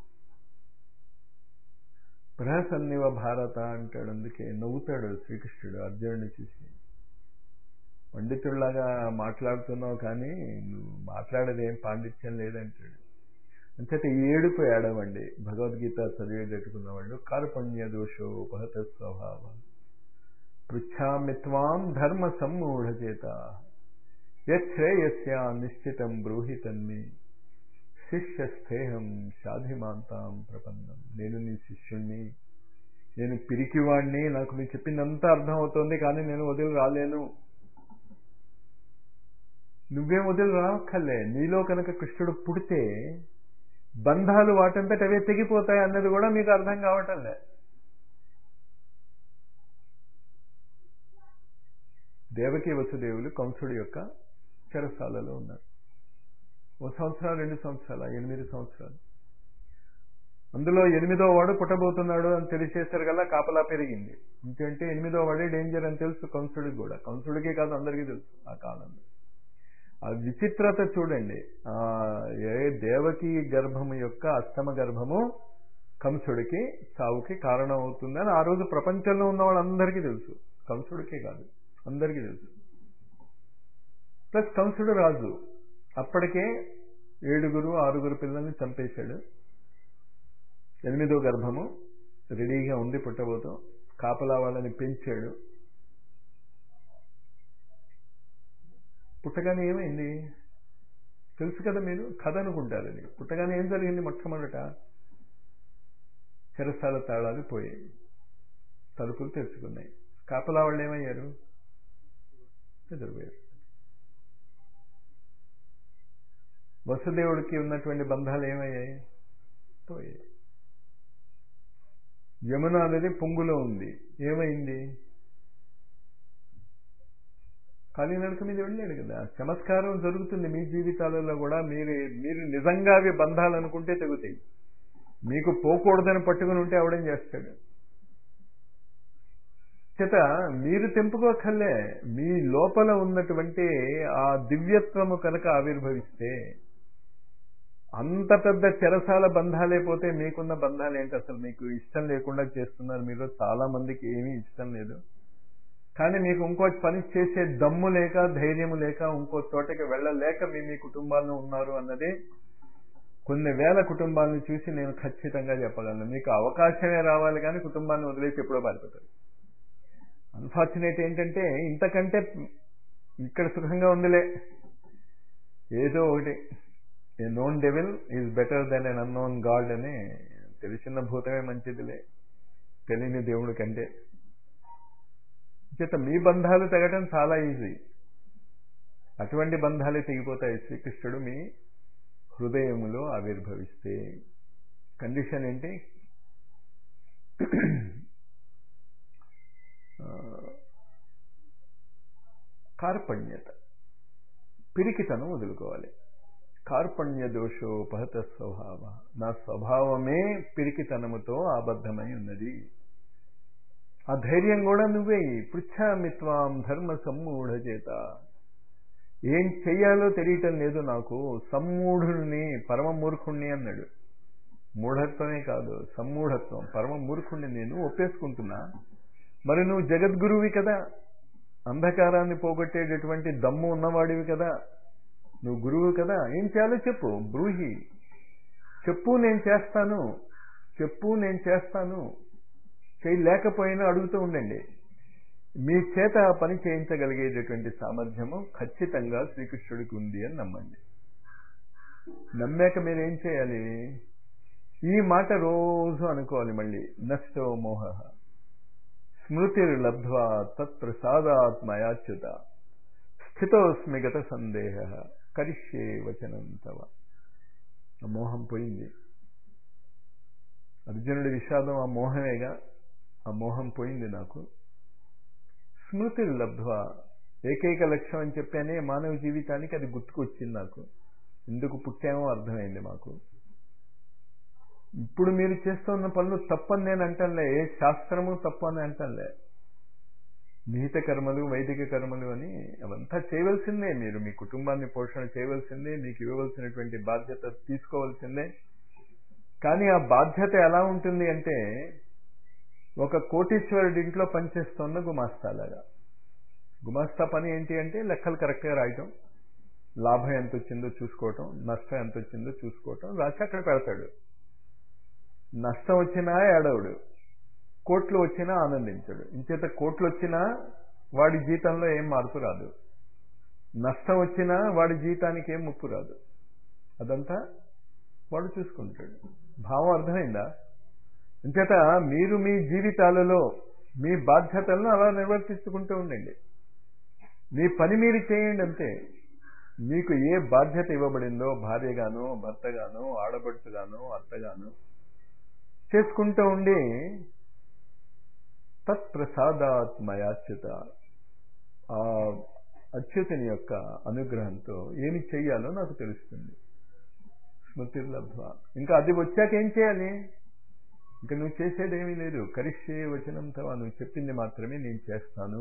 A: ప్రహసన్నివ భారత అంటాడు అందుకే నవ్వుతాడు శ్రీకృష్ణుడు అర్జునుడిని చూసి పండితుల్లాగా మాట్లాడుతున్నావు కానీ నువ్వు మాట్లాడేది ఏం పాండిత్యం లేదంటాడు అంచేత ఏడుపు ఏడవండి భగవద్గీత చదివేటట్టుకున్న వాళ్ళు కార్పణ్య దోషో ఉపహత స్వభావ పృచ్ఛామిత్వాం ధర్మ సమ్మూఢ చేత యశ్రేయస్య నిశ్చితం బ్రూహి తన్మి శిష్యస్థేహం షాధిమాంతాం ప్రపన్నం నేను నీ శిష్యుణ్ణి నేను పిరికివాణ్ణి నాకు నువ్వు చెప్పిందంతా అర్థం అవుతోంది కానీ నేను వదిలి రాలేను నువ్వేం వదిలి రాక్కర్లే నీలో కనుక కృష్ణుడు పుడితే బంధాలు వాటంతట అవే తెగిపోతాయి అన్నది కూడా మీకు అర్థం కావటంలే దేవకి వసుదేవులు కంసుడి యొక్క చెరసాలలో ఉన్నారు ఓ సంవత్సరం రెండు సంవత్సరాల ఎనిమిది సంవత్సరాలు అందులో ఎనిమిదో వాడు పుట్టబోతున్నాడు అని తెలిసేసరి కల్లా కాపలా పెరిగింది ఇంకంటే ఎనిమిదో వాడే డేంజర్ అని తెలుసు కంసుడికి కూడా కంసుడికే కాదు అందరికీ తెలుసు ఆ కాలంలో ఆ విచిత్రత చూడండి ఆ ఏ దేవకి గర్భము యొక్క అష్టమ గర్భము కంసుడికి చావుకి కారణం అవుతుందని ఆ రోజు ప్రపంచంలో ఉన్న వాళ్ళందరికీ తెలుసు కంసుడికే కాదు అందరికీ తెలుసు ప్లస్ కంసుడు రాజు అప్పటికే ఏడుగురు ఆరుగురు పిల్లల్ని చంపేశాడు ఎనిమిదో గర్భము రెడీగా ఉంది పుట్టబోతాం కాపలా వాళ్ళని పెంచాడు పుట్టగానే ఏమైంది తెలుసు కదా మీరు కథ అనుకుంటారు అది పుట్టగానే ఏం జరిగింది మొట్టమొదట చెరసాల తాళాలు పోయాయి తలుపులు తెరుచుకున్నాయి కాపలా వాళ్ళు ఏమయ్యారు ఎదురుపోయారు వసుదేవుడికి ఉన్నటువంటి బంధాలు ఏమయ్యాయి పోయాయి యమున అనేది పొంగులో ఉంది ఏమైంది కాలినడక మీద వెళ్ళాడు కదా చమత్కారం జరుగుతుంది మీ జీవితాలలో కూడా మీరు మీరు నిజంగా అవి బంధాలు అనుకుంటే తెగుతాయి మీకు పోకూడదని పట్టుకుని ఉంటే అవడం చేస్తాడు చేత మీరు తెంపుకోకల్లే మీ లోపల ఉన్నటువంటి ఆ దివ్యత్వము కనుక ఆవిర్భవిస్తే అంత పెద్ద చెరసాల బంధాలే పోతే మీకున్న బంధాలు ఏంటి అసలు మీకు ఇష్టం లేకుండా చేస్తున్నారు మీరు చాలా మందికి ఏమీ ఇష్టం లేదు కానీ మీకు ఇంకో పని చేసే దమ్ము లేక ధైర్యము లేక ఇంకో చోటకి వెళ్ళలేక మీ మీ కుటుంబాల్లో ఉన్నారు అన్నది కొన్ని వేల కుటుంబాలను చూసి నేను ఖచ్చితంగా చెప్పగలను మీకు అవకాశమే రావాలి కానీ కుటుంబాన్ని వదిలేసి ఎప్పుడో పారిపోతారు అన్ఫార్చునేట్ ఏంటంటే ఇంతకంటే ఇక్కడ సుఖంగా ఉందిలే ఏదో ఒకటి a known devil is better than an unknown god అని తెలిసిన భూతమే మంచిదిలే తెలియని దేవుడి కంటే చేత మీ బంధాలు తెగటం చాలా ఈజీ అటువంటి బంధాలే తెగిపోతాయి శ్రీకృష్ణుడు మీ హృదయములో ఆవిర్భవిస్తే కండిషన్ ఏంటి కార్పణ్యత పిరికితనం వదులుకోవాలి కార్పణ్య దోషోపహత స్వభావ నా స్వభావమే పిరికితనముతో ఆబద్ధమై ఉన్నది ఆ ధైర్యం కూడా నువ్వే పృచ్ఛామిత్వాం ధర్మ సమ్మూఢ చేత ఏం చెయ్యాలో తెలియటం లేదు నాకు సమ్మూఢుల్ని పరమ మూర్ఖుణ్ణి అన్నాడు మూఢత్వమే కాదు సమ్మూఢత్వం పరమ మూర్ఖుణ్ణి నేను ఒప్పేసుకుంటున్నా మరి నువ్వు జగద్గురువి కదా అంధకారాన్ని పోగొట్టేటటువంటి దమ్ము ఉన్నవాడివి కదా నువ్వు గురువు కదా ఏం చేయాలో చెప్పు బ్రూహి చెప్పు నేను చేస్తాను చెప్పు నేను చేస్తాను చేయలేకపోయినా అడుగుతూ ఉండండి మీ చేత ఆ పని చేయించగలిగేటటువంటి సామర్థ్యము ఖచ్చితంగా శ్రీకృష్ణుడికి ఉంది అని నమ్మండి నమ్మాక మీరు ఏం చేయాలి ఈ మాట రోజు అనుకోవాలి మళ్ళీ నష్టో మోహ స్మృతిర్లబ్ధ్వా తత్ప్రసాదాత్మయాచ్యుత స్థితోస్మి గత సందేహ కరిష్యే వచనం తవ ఆ మోహం పోయింది అర్జునుడి విషాదం ఆ మోహమేగా ఆ మోహం పోయింది నాకు స్మృతి లబ్ధ్వా ఏకైక లక్ష్యం అని చెప్పానే మానవ జీవితానికి అది గుర్తుకొచ్చింది నాకు ఎందుకు పుట్టామో అర్థమైంది మాకు ఇప్పుడు మీరు చేస్తున్న పనులు తప్పని నేను అంటలే ఏ శాస్త్రము తప్పు అని అంటలే నిహిత కర్మలు వైదిక కర్మలు అని అవంతా చేయవలసిందే మీరు మీ కుటుంబాన్ని పోషణ చేయవలసిందే మీకు ఇవ్వవలసినటువంటి బాధ్యత తీసుకోవాల్సిందే కానీ ఆ బాధ్యత ఎలా ఉంటుంది అంటే ఒక కోటీశ్వరుడి ఇంట్లో పనిచేస్తున్న గుమాస్తాలాగా గుమాస్తా పని ఏంటి అంటే లెక్కలు కరెక్ట్గా రాయటం లాభం ఎంత వచ్చిందో చూసుకోవటం నష్టం ఎంత వచ్చిందో చూసుకోవటం రాసి అక్కడ పెడతాడు నష్టం వచ్చినా ఏడవుడు కోట్లు వచ్చినా ఆనందించడు ఇంచేత కోట్లు వచ్చినా వాడి జీతంలో ఏం మార్పు రాదు నష్టం వచ్చినా వాడి జీతానికి ఏం ముప్పు రాదు అదంతా వాడు చూసుకుంటాడు భావం అర్థమైందా అంచేత మీరు మీ జీవితాలలో మీ బాధ్యతలను అలా నిర్వర్తించుకుంటూ ఉండండి మీ పని మీరు చేయండి అంతే మీకు ఏ బాధ్యత ఇవ్వబడిందో భార్యగానో భర్తగానో ఆడబడుతుగానో అత్తగానో చేసుకుంటూ ఉండి తత్ప్రసాదాత్మయాచ్యుత ఆ అచ్యుతుని యొక్క అనుగ్రహంతో ఏమి చెయ్యాలో నాకు తెలుస్తుంది స్మృతిర్లబ్ధ ఇంకా అది వచ్చాక ఏం చేయాలి ఇంకా నువ్వు చేసేదేమీ లేదు కరిష్యే వచనంతో నువ్వు చెప్పింది మాత్రమే నేను చేస్తాను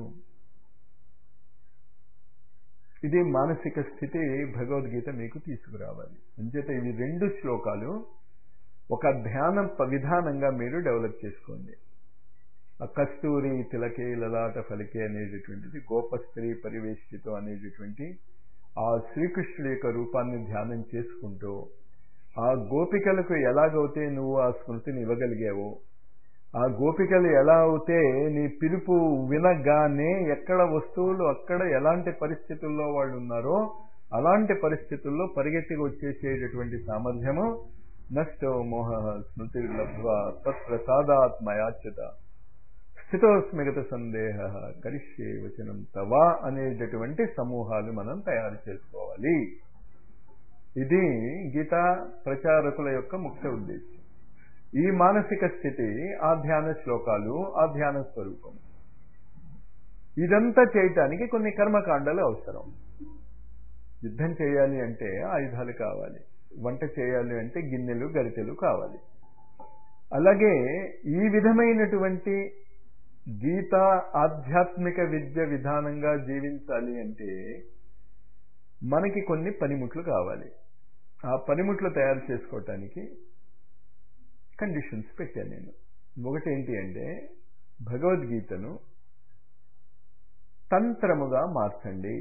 A: ఇది మానసిక స్థితి భగవద్గీత మీకు తీసుకురావాలి అంచేత ఇవి రెండు శ్లోకాలు ఒక ధ్యానం విధానంగా మీరు డెవలప్ చేసుకోండి ఆ కస్తూరి తిలకే లలాట ఫలికే అనేటటువంటిది గోపస్త్రీ పరివేష్టితో అనేటటువంటి ఆ శ్రీకృష్ణుడి యొక్క రూపాన్ని ధ్యానం చేసుకుంటూ ఆ గోపికలకు ఎలాగైతే నువ్వు ఆ స్మృతిని ఇవ్వగలిగావో ఆ గోపికలు ఎలా అవుతే నీ పిలుపు వినగానే ఎక్కడ వస్తువులు అక్కడ ఎలాంటి పరిస్థితుల్లో వాళ్ళు ఉన్నారో అలాంటి పరిస్థితుల్లో పరిగెత్తికి వచ్చేసేటటువంటి సామర్థ్యము నష్టో మోహ స్మృతి లబ్ధ్వా తత్ప్రసాదాత్మయాచ్యుత స్థితోస్మిగత సందేహ కరిష్యే వచనం తవా అనేటటువంటి సమూహాలు మనం తయారు చేసుకోవాలి ఇది గీతా ప్రచారకుల యొక్క ముఖ్య ఉద్దేశం ఈ మానసిక స్థితి ఆ ధ్యాన శ్లోకాలు ఆ ధ్యాన స్వరూపం ఇదంతా చేయటానికి కొన్ని కర్మకాండలు అవసరం యుద్ధం చేయాలి అంటే ఆయుధాలు కావాలి వంట చేయాలి అంటే గిన్నెలు గరిటెలు కావాలి అలాగే ఈ విధమైనటువంటి గీత ఆధ్యాత్మిక విద్య విధానంగా జీవించాలి అంటే మనకి కొన్ని పనిముట్లు కావాలి ఆ పనిముట్లు తయారు చేసుకోవటానికి కండిషన్స్ పెట్టాను నేను ఒకటి ఏంటి అంటే భగవద్గీతను తంత్రముగా మార్చండి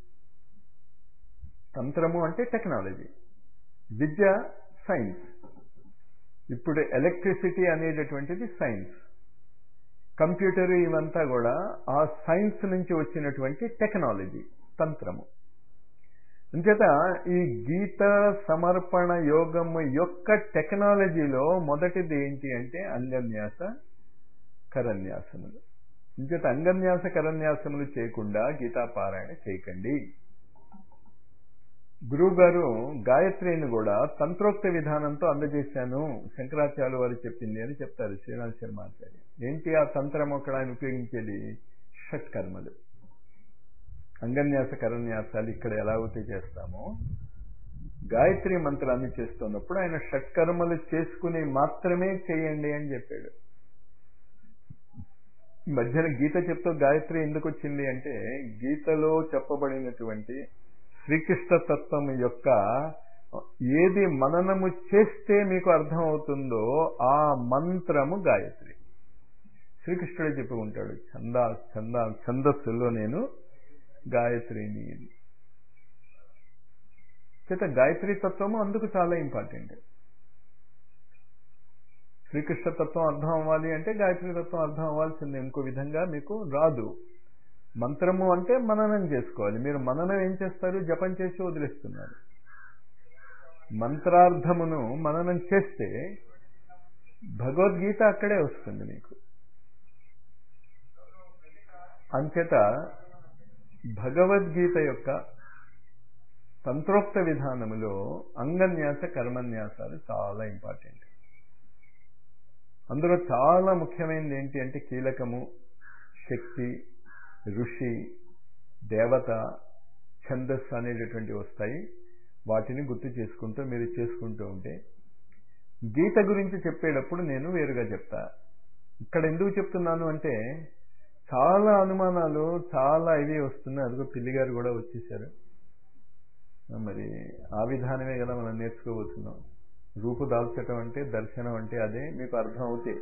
A: తంత్రము అంటే టెక్నాలజీ విద్య సైన్స్ ఇప్పుడు ఎలక్ట్రిసిటీ అనేటటువంటిది సైన్స్ కంప్యూటర్ ఇవంతా కూడా ఆ సైన్స్ నుంచి వచ్చినటువంటి టెక్నాలజీ తంత్రము అంచేత ఈ గీత సమర్పణ యోగము యొక్క టెక్నాలజీలో మొదటిది ఏంటి అంటే అంగన్యాస కరన్యాసములు అంచేత అంగన్యాస కరన్యాసములు చేయకుండా గీతాపారాయణ చేయకండి గురువు గారు గాయత్రిని కూడా తంత్రోక్త విధానంతో అందజేశాను శంకరాచార్య వారు చెప్పింది అని చెప్తారు శ్రీనాథ్ శర్మ ఆచార్య ఏంటి ఆ తంత్రం అక్కడ ఆయన ఉపయోగించేది షట్కర్మలు అంగన్యాస కరన్యాసాలు ఇక్కడ ఎలా అయితే చేస్తామో గాయత్రి మంత్రాన్ని చేస్తున్నప్పుడు ఆయన షట్కర్మలు చేసుకుని మాత్రమే చేయండి అని చెప్పాడు మధ్యన గీత చెప్తూ గాయత్రి ఎందుకు వచ్చింది అంటే గీతలో చెప్పబడినటువంటి శ్రీకృష్ణ తత్వం యొక్క ఏది మననము చేస్తే మీకు అర్థం అవుతుందో ఆ మంత్రము గాయత్రి శ్రీకృష్ణుడే చెప్పి ఉంటాడు చందా చందా ఛందస్సులో నేను గాయత్రిని చేత గాయత్రి తత్వము అందుకు చాలా ఇంపార్టెంట్ శ్రీకృష్ణ తత్వం అర్థం అవ్వాలి అంటే గాయత్రి తత్వం అర్థం అవ్వాల్సిందే ఇంకో విధంగా మీకు రాదు మంత్రము అంటే మననం చేసుకోవాలి మీరు మననం ఏం చేస్తారు జపం చేసి వదిలేస్తున్నారు మంత్రార్థమును మననం చేస్తే భగవద్గీత అక్కడే వస్తుంది మీకు అంచేత భగవద్గీత యొక్క తంత్రోక్త విధానములో అంగన్యాస కర్మన్యాసాలు చాలా ఇంపార్టెంట్ అందులో చాలా ముఖ్యమైనది ఏంటి అంటే కీలకము శక్తి ఋషి దేవత ఛందస్సు అనేటటువంటివి వస్తాయి వాటిని గుర్తు చేసుకుంటూ మీరు చేసుకుంటూ ఉంటే గీత గురించి చెప్పేటప్పుడు నేను వేరుగా చెప్తా ఇక్కడ ఎందుకు చెప్తున్నాను అంటే చాలా అనుమానాలు చాలా ఇవి వస్తున్నాయి అదిగో పిల్లిగారు కూడా వచ్చేసారు మరి ఆ విధానమే కదా మనం నేర్చుకోబోతున్నాం రూపు దాల్చటం అంటే దర్శనం అంటే అదే మీకు అర్థం అవుతాయి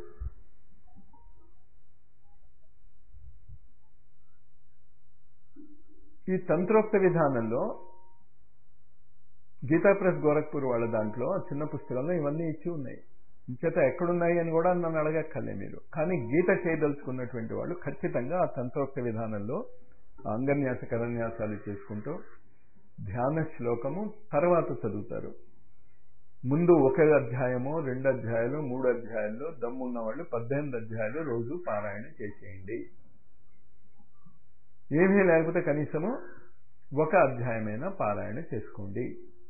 A: ఈ తంత్రోక్త విధానంలో గీతా ప్రెస్ గోరఖ్పూర్ వాళ్ళ దాంట్లో చిన్న పుస్తకంలో ఇవన్నీ ఇచ్చి ఉన్నాయి ఇంచేత ఎక్కడున్నాయి అని కూడా నన్ను అడగక్కర్లే మీరు కానీ గీత చేయదలుచుకున్నటువంటి వాళ్ళు ఖచ్చితంగా ఆ తంత్రోక్త విధానంలో అంగన్యాస కరన్యాసాలు చేసుకుంటూ ధ్యాన శ్లోకము తర్వాత చదువుతారు ముందు ఒక అధ్యాయము రెండు అధ్యాయాలు మూడు అధ్యాయాల్లో దమ్మున్న వాళ్ళు పద్దెనిమిది అధ్యాయాలు రోజు పారాయణ చేసేయండి ఏమీ లేకపోతే కనీసము ఒక అధ్యాయమైనా పారాయణ చేసుకోండి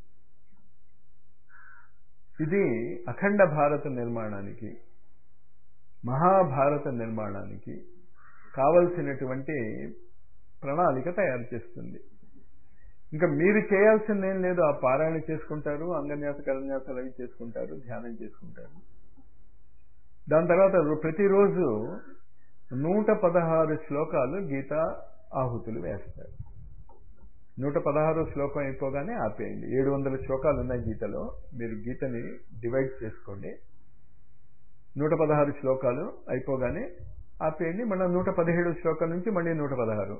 A: ఇది అఖండ భారత నిర్మాణానికి మహాభారత నిర్మాణానికి కావలసినటువంటి ప్రణాళిక తయారు చేస్తుంది ఇంకా మీరు చేయాల్సిందేం లేదు ఆ పారాయణ చేసుకుంటారు అంగన్యాస కరన్యాసాలు అవి చేసుకుంటారు ధ్యానం చేసుకుంటారు దాని తర్వాత ప్రతిరోజు నూట పదహారు శ్లోకాలు గీత ఆహుతులు వేస్తారు నూట పదహారు శ్లోకం అయిపోగానే ఆపేయండి ఏడు వందల శ్లోకాలు ఉన్నాయి గీతలో మీరు గీతని డివైడ్ చేసుకోండి నూట పదహారు శ్లోకాలు అయిపోగానే ఆపేయండి మళ్ళీ నూట పదిహేడు శ్లోకాల నుంచి మళ్ళీ నూట పదహారు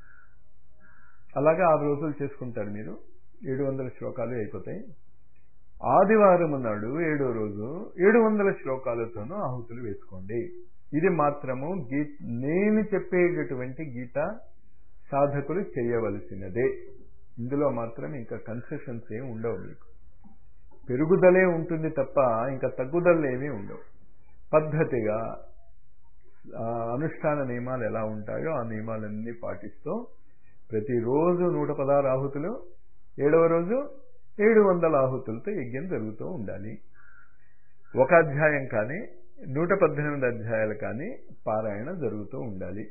A: అలాగా ఆరు రోజులు చేసుకుంటారు మీరు ఏడు వందల శ్లోకాలు అయిపోతాయి ఆదివారం నాడు ఏడో రోజు ఏడు వందల శ్లోకాలతోనూ ఆహుతులు వేసుకోండి ఇది మాత్రము గీ నేను చెప్పేటటువంటి గీత సాధకులు చేయవలసినదే ఇందులో మాత్రం ఇంకా కన్సెషన్స్ ఏమి ఉండవు మీకు పెరుగుదలే ఉంటుంది తప్ప ఇంకా తగ్గుదలలు ఏమీ ఉండవు పద్ధతిగా అనుష్ఠాన నియమాలు ఎలా ఉంటాయో ఆ నియమాలన్నీ పాటిస్తూ ప్రతిరోజు నూట పదహారు ఆహుతులు ఏడవ రోజు ఏడు వందల ఆహుతులతో యజ్ఞం జరుగుతూ ఉండాలి ఒక అధ్యాయం కానీ నూట పద్దెనిమిది అధ్యాయాలు కానీ పారాయణ జరుగుతూ ఉండాలి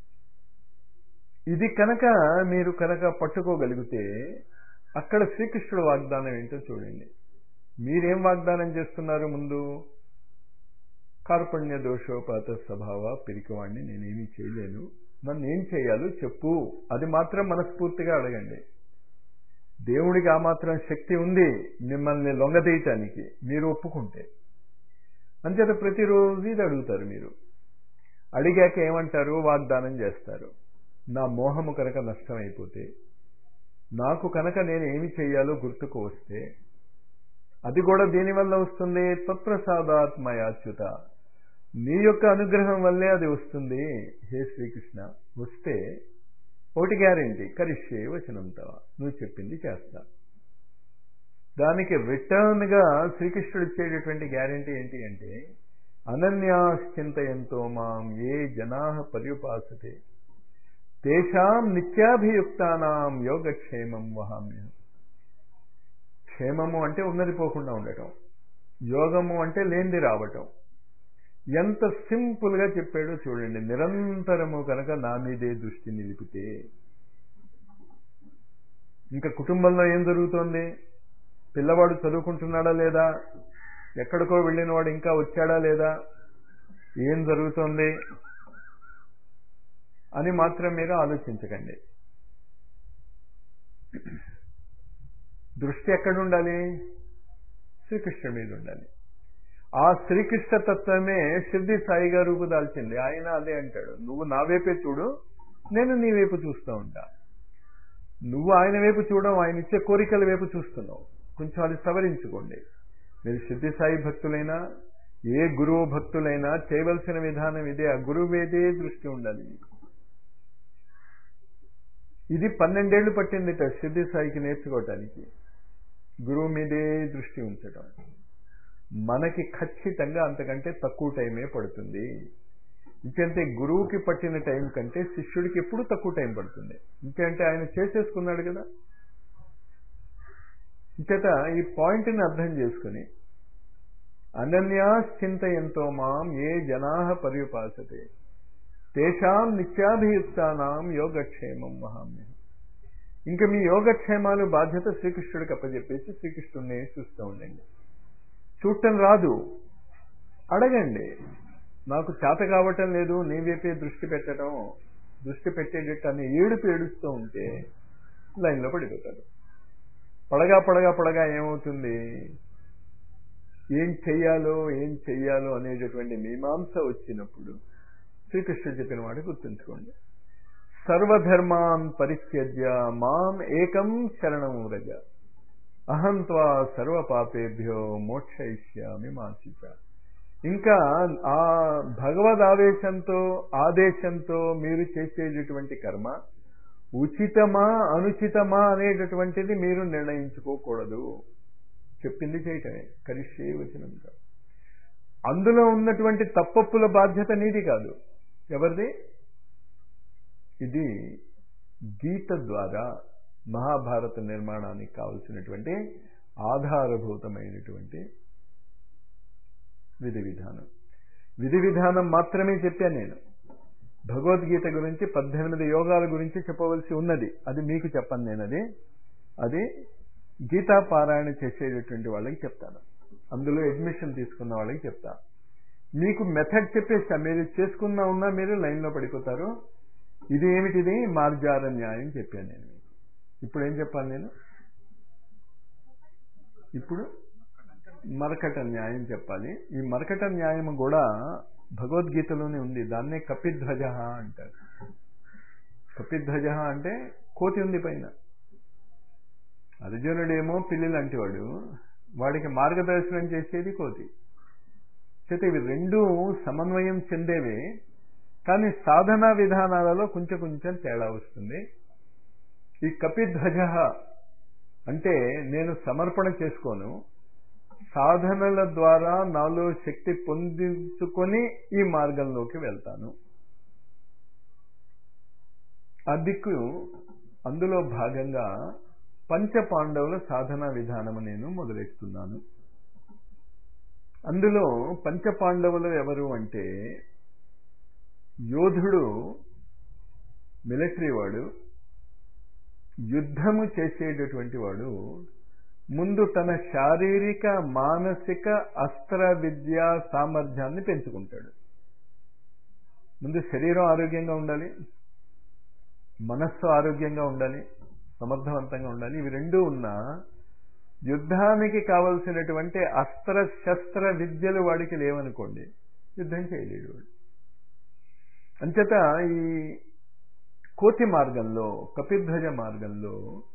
A: ఇది కనుక మీరు కనుక పట్టుకోగలిగితే అక్కడ శ్రీకృష్ణుడు వాగ్దానం ఏంటో చూడండి మీరేం వాగ్దానం చేస్తున్నారు ముందు కార్పణ్య దోషోపాత స్వభావ పిరికివాణ్ణి నేనేమీ చేయలేను నన్ను ఏం చేయాలో చెప్పు అది మాత్రం మనస్ఫూర్తిగా అడగండి దేవుడికి ఆ మాత్రం శక్తి ఉంది మిమ్మల్ని లొంగదీయటానికి మీరు ఒప్పుకుంటే అంచేత ప్రతిరోజు ఇది అడుగుతారు మీరు అడిగాక ఏమంటారు వాగ్దానం చేస్తారు నా మోహము కనుక నష్టమైపోతే నాకు కనుక నేను ఏమి చేయాలో గుర్తుకు వస్తే అది కూడా దీనివల్ల వస్తుంది తత్ప్రసాదాత్మయాచ్యుత నీ యొక్క అనుగ్రహం వల్లే అది వస్తుంది హే శ్రీకృష్ణ వస్తే ఒకటి గ్యారెంటీ కరిష్యే వచనంతవా నువ్వు చెప్పింది చేస్తా దానికి రిటర్న్గా శ్రీకృష్ణుడు ఇచ్చేటటువంటి గ్యారెంటీ ఏంటి అంటే అనన్యాశ్చింతయంతో మాం ఏ జనా పర్యుపాసతే తేషాం నిత్యాభియుక్తానాం యోగక్షేమం వహామ్యం క్షేమము అంటే ఉన్నది పోకుండా ఉండటం యోగము అంటే లేనిది రావటం ఎంత సింపుల్గా చెప్పాడో చూడండి నిరంతరము కనుక నా మీదే దృష్టి నిలిపితే ఇంకా కుటుంబంలో ఏం జరుగుతోంది పిల్లవాడు చదువుకుంటున్నాడా లేదా ఎక్కడికో వెళ్ళిన వాడు ఇంకా వచ్చాడా లేదా ఏం జరుగుతోంది అని మాత్రం మీరు ఆలోచించకండి దృష్టి ఎక్కడ ఉండాలి శ్రీకృష్ణుడి మీద ఉండాలి ఆ శ్రీకృష్ణ తత్వమే సిద్ధి సాయిగా రూపుదాల్చింది ఆయన అదే అంటాడు నువ్వు నా వైపే చూడు నేను నీ వైపు చూస్తూ ఉంటా నువ్వు ఆయన వైపు చూడడం ఆయన ఇచ్చే కోరికల వైపు చూస్తున్నావు కొంచెం అది సవరించుకోండి మీరు సిద్ధి సాయి భక్తులైనా ఏ గురువు భక్తులైనా చేయవలసిన విధానం ఇదే ఆ గురువు మీదే దృష్టి ఉండాలి ఇది పన్నెండేళ్లు పట్టిందిట సిద్ధి సాయికి నేర్చుకోవటానికి గురువు మీదే దృష్టి ఉంచడం మనకి ఖచ్చితంగా అంతకంటే తక్కువ టైమే పడుతుంది ఇంకంటే గురువుకి పట్టిన టైం కంటే శిష్యుడికి ఎప్పుడు తక్కువ టైం పడుతుంది ఇంకంటే ఆయన చేసేసుకున్నాడు కదా ఇంచేత ఈ పాయింట్ని అర్థం చేసుకుని అనన్యాశ్చింతయంతో మాం ఏ జనా పర్యుపాసతే తేషాం నిత్యాభియుక్తానాం యోగక్షేమం మహామ్యం ఇంకా మీ యోగక్షేమాలు బాధ్యత శ్రీకృష్ణుడికి అప్పచెప్పేసి శ్రీకృష్ణుడిని చూస్తూ ఉండండి చూడటం రాదు అడగండి నాకు చేత కావటం లేదు నీ వైపే దృష్టి పెట్టడం దృష్టి పెట్టేటట్టు అని ఏడుపు ఏడుస్తూ ఉంటే లైన్లో పడిపోతాడు పడగా పడగా పడగా ఏమవుతుంది ఏం చెయ్యాలో ఏం చెయ్యాలో అనేటటువంటి మీమాంస వచ్చినప్పుడు శ్రీకృష్ణుడు చెప్పిన మాట గుర్తుంచుకోండి సర్వధర్మాన్ పరిత్యజ్య మాం ఏకం శరణం వ్రజ అహం త్వా సర్వ పాపేభ్యో మోక్షయిష్యామి మాసిక ఇంకా ఆ భగవద్ ఆవేశంతో ఆదేశంతో మీరు చేసేటటువంటి కర్మ ఉచితమా అనుచితమా అనేటటువంటిది మీరు నిర్ణయించుకోకూడదు చెప్పింది చేయటమే కరిష్యే వచనం కాదు అందులో ఉన్నటువంటి తప్పప్పుల బాధ్యత నీది కాదు ఎవరిది ఇది గీత ద్వారా మహాభారత నిర్మాణానికి కావలసినటువంటి ఆధారభూతమైనటువంటి విధి విధానం విధి విధానం మాత్రమే చెప్పాను నేను భగవద్గీత గురించి పద్దెనిమిది యోగాల గురించి చెప్పవలసి ఉన్నది అది మీకు చెప్పను నేను అది అది గీతా పారాయణ చేసేటటువంటి వాళ్ళకి చెప్తాను అందులో అడ్మిషన్ తీసుకున్న వాళ్ళకి చెప్తా మీకు మెథడ్ చెప్పేస్తా మీరు చేసుకున్నా ఉన్నా మీరు లైన్లో పడిపోతారు ఇది ఏమిటిది మార్జార న్యాయం చెప్పాను నేను మీకు ఇప్పుడు ఏం చెప్పాను నేను ఇప్పుడు మరకట న్యాయం చెప్పాలి ఈ మరకట న్యాయం కూడా భగవద్గీతలోనే ఉంది దాన్నే కపిధ్వజ అంటారు కపిధ్వజ అంటే కోతి ఉంది పైన అర్జునుడేమో పిల్లి లాంటివాడు వాడికి మార్గదర్శనం చేసేది కోతి చేత ఇవి రెండు సమన్వయం చెందేవే కానీ సాధనా విధానాలలో కొంచెం కొంచెం తేడా వస్తుంది ఈ కపిధ్వజ అంటే నేను సమర్పణ చేసుకోను సాధనల ద్వారా నాలో శక్తి పొందించుకొని ఈ మార్గంలోకి వెళ్తాను ఆ దిక్కు అందులో భాగంగా పంచ పాండవుల సాధనా విధానము నేను మొదలెడుతున్నాను అందులో పంచ పాండవులు ఎవరు అంటే యోధుడు మిలిటరీ వాడు యుద్ధము చేసేటటువంటి వాడు ముందు తన శారీరక మానసిక అస్త్ర విద్యా సామర్థ్యాన్ని పెంచుకుంటాడు ముందు శరీరం ఆరోగ్యంగా ఉండాలి మనస్సు ఆరోగ్యంగా ఉండాలి సమర్థవంతంగా ఉండాలి ఇవి రెండూ ఉన్నా యుద్ధానికి కావలసినటువంటి అస్త్ర శస్త్ర విద్యలు వాడికి లేవనుకోండి యుద్ధం చేయలేడు వాడు అంచేత ఈ కోతి మార్గంలో కపిధ్వజ మార్గంలో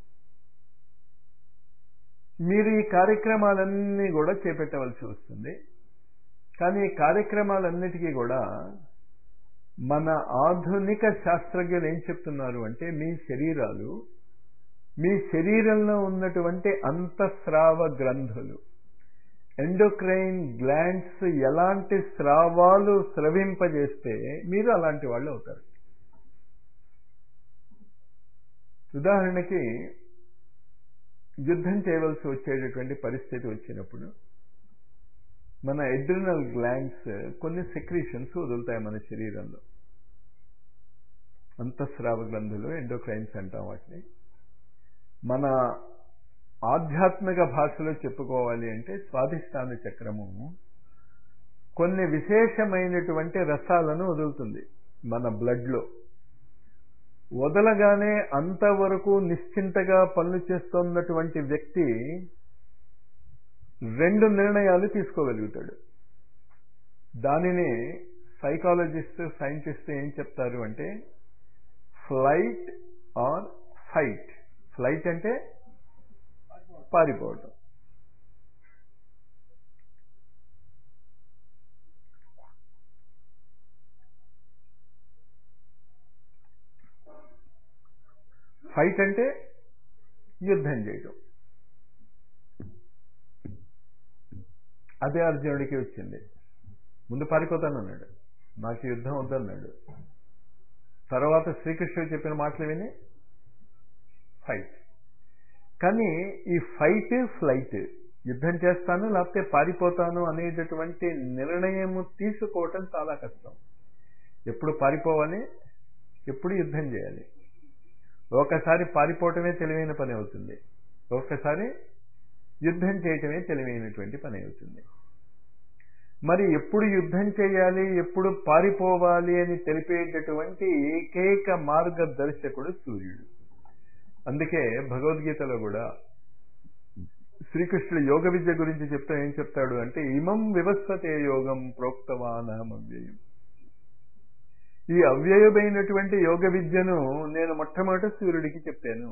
A: మీరు ఈ కార్యక్రమాలన్నీ కూడా చేపట్టవలసి వస్తుంది కానీ ఈ కార్యక్రమాలన్నిటికీ కూడా మన ఆధునిక శాస్త్రజ్ఞులు ఏం చెప్తున్నారు అంటే మీ శరీరాలు మీ శరీరంలో ఉన్నటువంటి అంతఃస్రావ గ్రంథులు ఎండోక్రైన్ గ్లాండ్స్ ఎలాంటి స్రావాలు స్రవింపజేస్తే మీరు అలాంటి వాళ్ళు అవుతారు ఉదాహరణకి యుద్ధం చేయవలసి వచ్చేటటువంటి పరిస్థితి వచ్చినప్పుడు మన ఎడ్రినల్ గ్లాండ్స్ కొన్ని సెక్రీషన్స్ వదులుతాయి మన శరీరంలో అంతఃస్రావ గ్రంథులు ఎండోక్రైన్స్ అంటాం వాటిని మన ఆధ్యాత్మిక భాషలో చెప్పుకోవాలి అంటే స్వాధిష్టాన చక్రము కొన్ని విశేషమైనటువంటి రసాలను వదులుతుంది మన బ్లడ్లో వదలగానే అంతవరకు నిశ్చింతగా పనులు చేస్తున్నటువంటి వ్యక్తి రెండు నిర్ణయాలు తీసుకోగలుగుతాడు దానిని సైకాలజిస్ట్ సైంటిస్ట్ ఏం చెప్తారు అంటే ఫ్లైట్ ఆర్ ఫైట్ ఫ్లైట్ అంటే పారిపోవటం ఫైట్ అంటే యుద్ధం చేయటం అదే అర్జునుడికి వచ్చింది ముందు పారిపోతానన్నాడు నాకు యుద్ధం వద్దన్నాడు తర్వాత శ్రీకృష్ణుడు చెప్పిన మాటలు విని ఫైట్ కానీ ఈ ఫైట్ ఫ్లైట్ యుద్ధం చేస్తాను లేకపోతే పారిపోతాను అనేటటువంటి నిర్ణయము తీసుకోవటం చాలా కష్టం ఎప్పుడు పారిపోవాలి ఎప్పుడు యుద్ధం చేయాలి ఒకసారి పారిపోవటమే తెలివైన పని అవుతుంది ఒక్కసారి యుద్ధం చేయటమే తెలివైనటువంటి పని అవుతుంది మరి ఎప్పుడు యుద్ధం చేయాలి ఎప్పుడు పారిపోవాలి అని తెలిపేటటువంటి ఏకైక మార్గదర్శకుడు సూర్యుడు అందుకే భగవద్గీతలో కూడా శ్రీకృష్ణుడు యోగ విద్య గురించి చెప్తా ఏం చెప్తాడు అంటే ఇమం వివస్వతే యోగం ప్రోక్తవానహం అవ్యయం ఈ అవ్యయమైనటువంటి యోగ విద్యను నేను మొట్టమొదట సూర్యుడికి చెప్పాను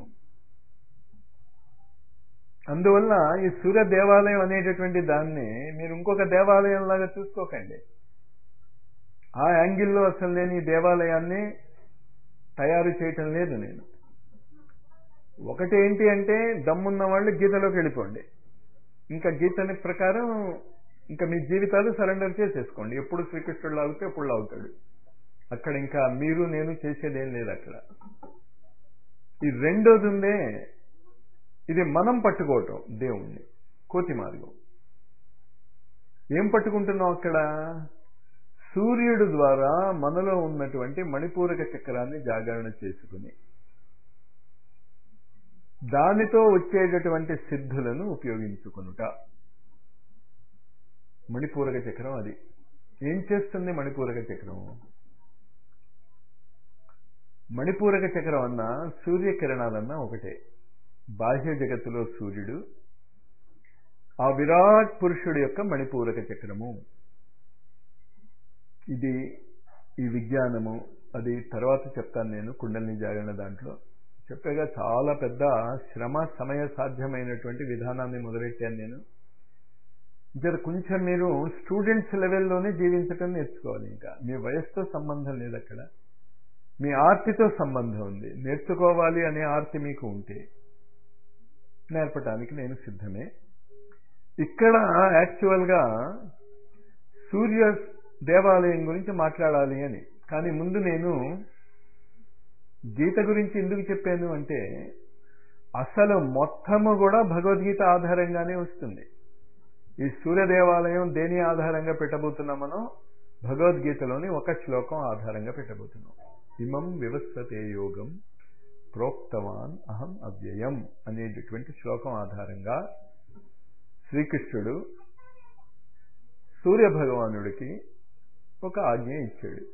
A: అందువల్ల ఈ సూర్య దేవాలయం అనేటటువంటి దాన్ని మీరు ఇంకొక దేవాలయం లాగా చూసుకోకండి ఆ యాంగిల్లో అసలు నేను ఈ దేవాలయాన్ని తయారు చేయటం లేదు నేను ఒకటి ఏంటి అంటే దమ్మున్న వాళ్ళు గీతలోకి వెళ్ళిపోండి ఇంకా గీతని ప్రకారం ఇంకా మీ జీవితాలు సరెండర్ చేసేసుకోండి ఎప్పుడు శ్రీకృష్ణుడు లాగితే ఎప్పుడు లాగుతాడు అక్కడ ఇంకా మీరు నేను చేసేదేం లేదు అక్కడ ఈ రెండోది ఉందే ఇది మనం పట్టుకోవటం దేవుణ్ణి కోతి మార్గం ఏం పట్టుకుంటున్నాం అక్కడ సూర్యుడు ద్వారా మనలో ఉన్నటువంటి మణిపూరక చక్రాన్ని జాగరణ చేసుకుని దానితో వచ్చేటటువంటి సిద్ధులను ఉపయోగించుకునుట మణిపూరక చక్రం అది ఏం చేస్తుంది మణిపూరక చక్రం మణిపూరక చక్రం అన్న సూర్యకిరణాలన్నా ఒకటే బాహ్య జగత్తులో సూర్యుడు ఆ విరాట్ పురుషుడు యొక్క మణిపూరక చక్రము ఇది ఈ విజ్ఞానము అది తర్వాత చెప్తాను నేను కుండలిని జాగరణ దాంట్లో చెప్పగా చాలా పెద్ద శ్రమ సమయ సాధ్యమైనటువంటి విధానాన్ని మొదలెట్టాను నేను జర కొంచెం మీరు స్టూడెంట్స్ లెవెల్లోనే జీవించటం నేర్చుకోవాలి ఇంకా మీ వయసుతో సంబంధం లేదు అక్కడ మీ ఆర్తితో సంబంధం ఉంది నేర్చుకోవాలి అనే ఆర్తి మీకు ఉంటే నేర్పటానికి నేను సిద్ధమే ఇక్కడ యాక్చువల్గా సూర్య దేవాలయం గురించి మాట్లాడాలి అని కానీ ముందు నేను గీత గురించి ఎందుకు చెప్పాను అంటే అసలు మొత్తము కూడా భగవద్గీత ఆధారంగానే వస్తుంది ఈ సూర్య దేవాలయం దేని ఆధారంగా పెట్టబోతున్నాం మనం భగవద్గీతలోని ఒక శ్లోకం ఆధారంగా పెట్టబోతున్నాం ఇమం వివస్వతే యోగం ప్రోక్తవాన్ అహం అవ్యయం అనేటటువంటి శ్లోకం ఆధారంగా శ్రీకృష్ణుడు సూర్య భగవానుడికి ఒక ఆజ్ఞ ఇచ్చాడు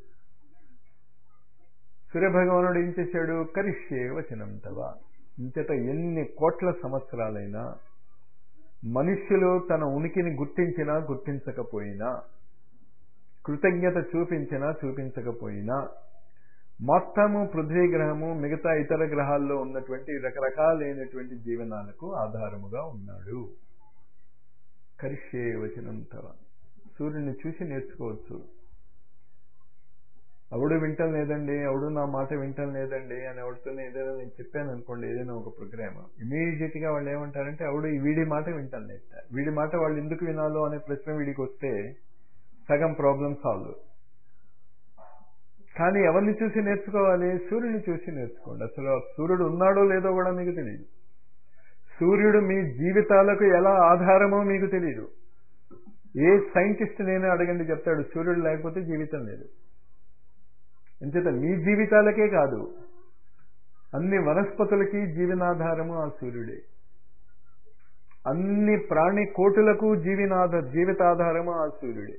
A: సూర్యభగవానుడు ఏం చేశాడు కరిష్యే వచనం తవ ఇంతట ఎన్ని కోట్ల సంవత్సరాలైనా మనుష్యులు తన ఉనికిని గుర్తించినా గుర్తించకపోయినా కృతజ్ఞత చూపించినా చూపించకపోయినా మొత్తము పృథ్వీ గ్రహము మిగతా ఇతర గ్రహాల్లో ఉన్నటువంటి రకరకాలైనటువంటి జీవనాలకు ఆధారముగా ఉన్నాడు కరిష్యే వచనం తవ సూర్యుని చూసి నేర్చుకోవచ్చు అవుడు వింటం లేదండి అవుడు నా మాట వింటం లేదండి అని ఎవరితో ఏదైనా నేను చెప్పాను అనుకోండి ఏదైనా ఒక ప్రోగ్రామ్ ఇమీడియట్ గా వాళ్ళు ఏమంటారంటే అవుడు ఈ వీడి మాట వింటం లేదు వీడి మాట వాళ్ళు ఎందుకు వినాలో అనే ప్రశ్న వీడికి వస్తే సగం ప్రాబ్లం సాల్వ్ కానీ ఎవరిని చూసి నేర్చుకోవాలి సూర్యుని చూసి నేర్చుకోండి అసలు సూర్యుడు ఉన్నాడో లేదో కూడా మీకు తెలియదు సూర్యుడు మీ జీవితాలకు ఎలా ఆధారమో మీకు తెలియదు ఏ సైంటిస్ట్ నేనే అడగండి చెప్తాడు సూర్యుడు లేకపోతే జీవితం లేదు అంచేత మీ జీవితాలకే కాదు అన్ని వనస్పతులకి జీవనాధారము ఆ సూర్యుడే అన్ని ప్రాణి కోటులకు జీవనాధ జీవితాధారము ఆ సూర్యుడే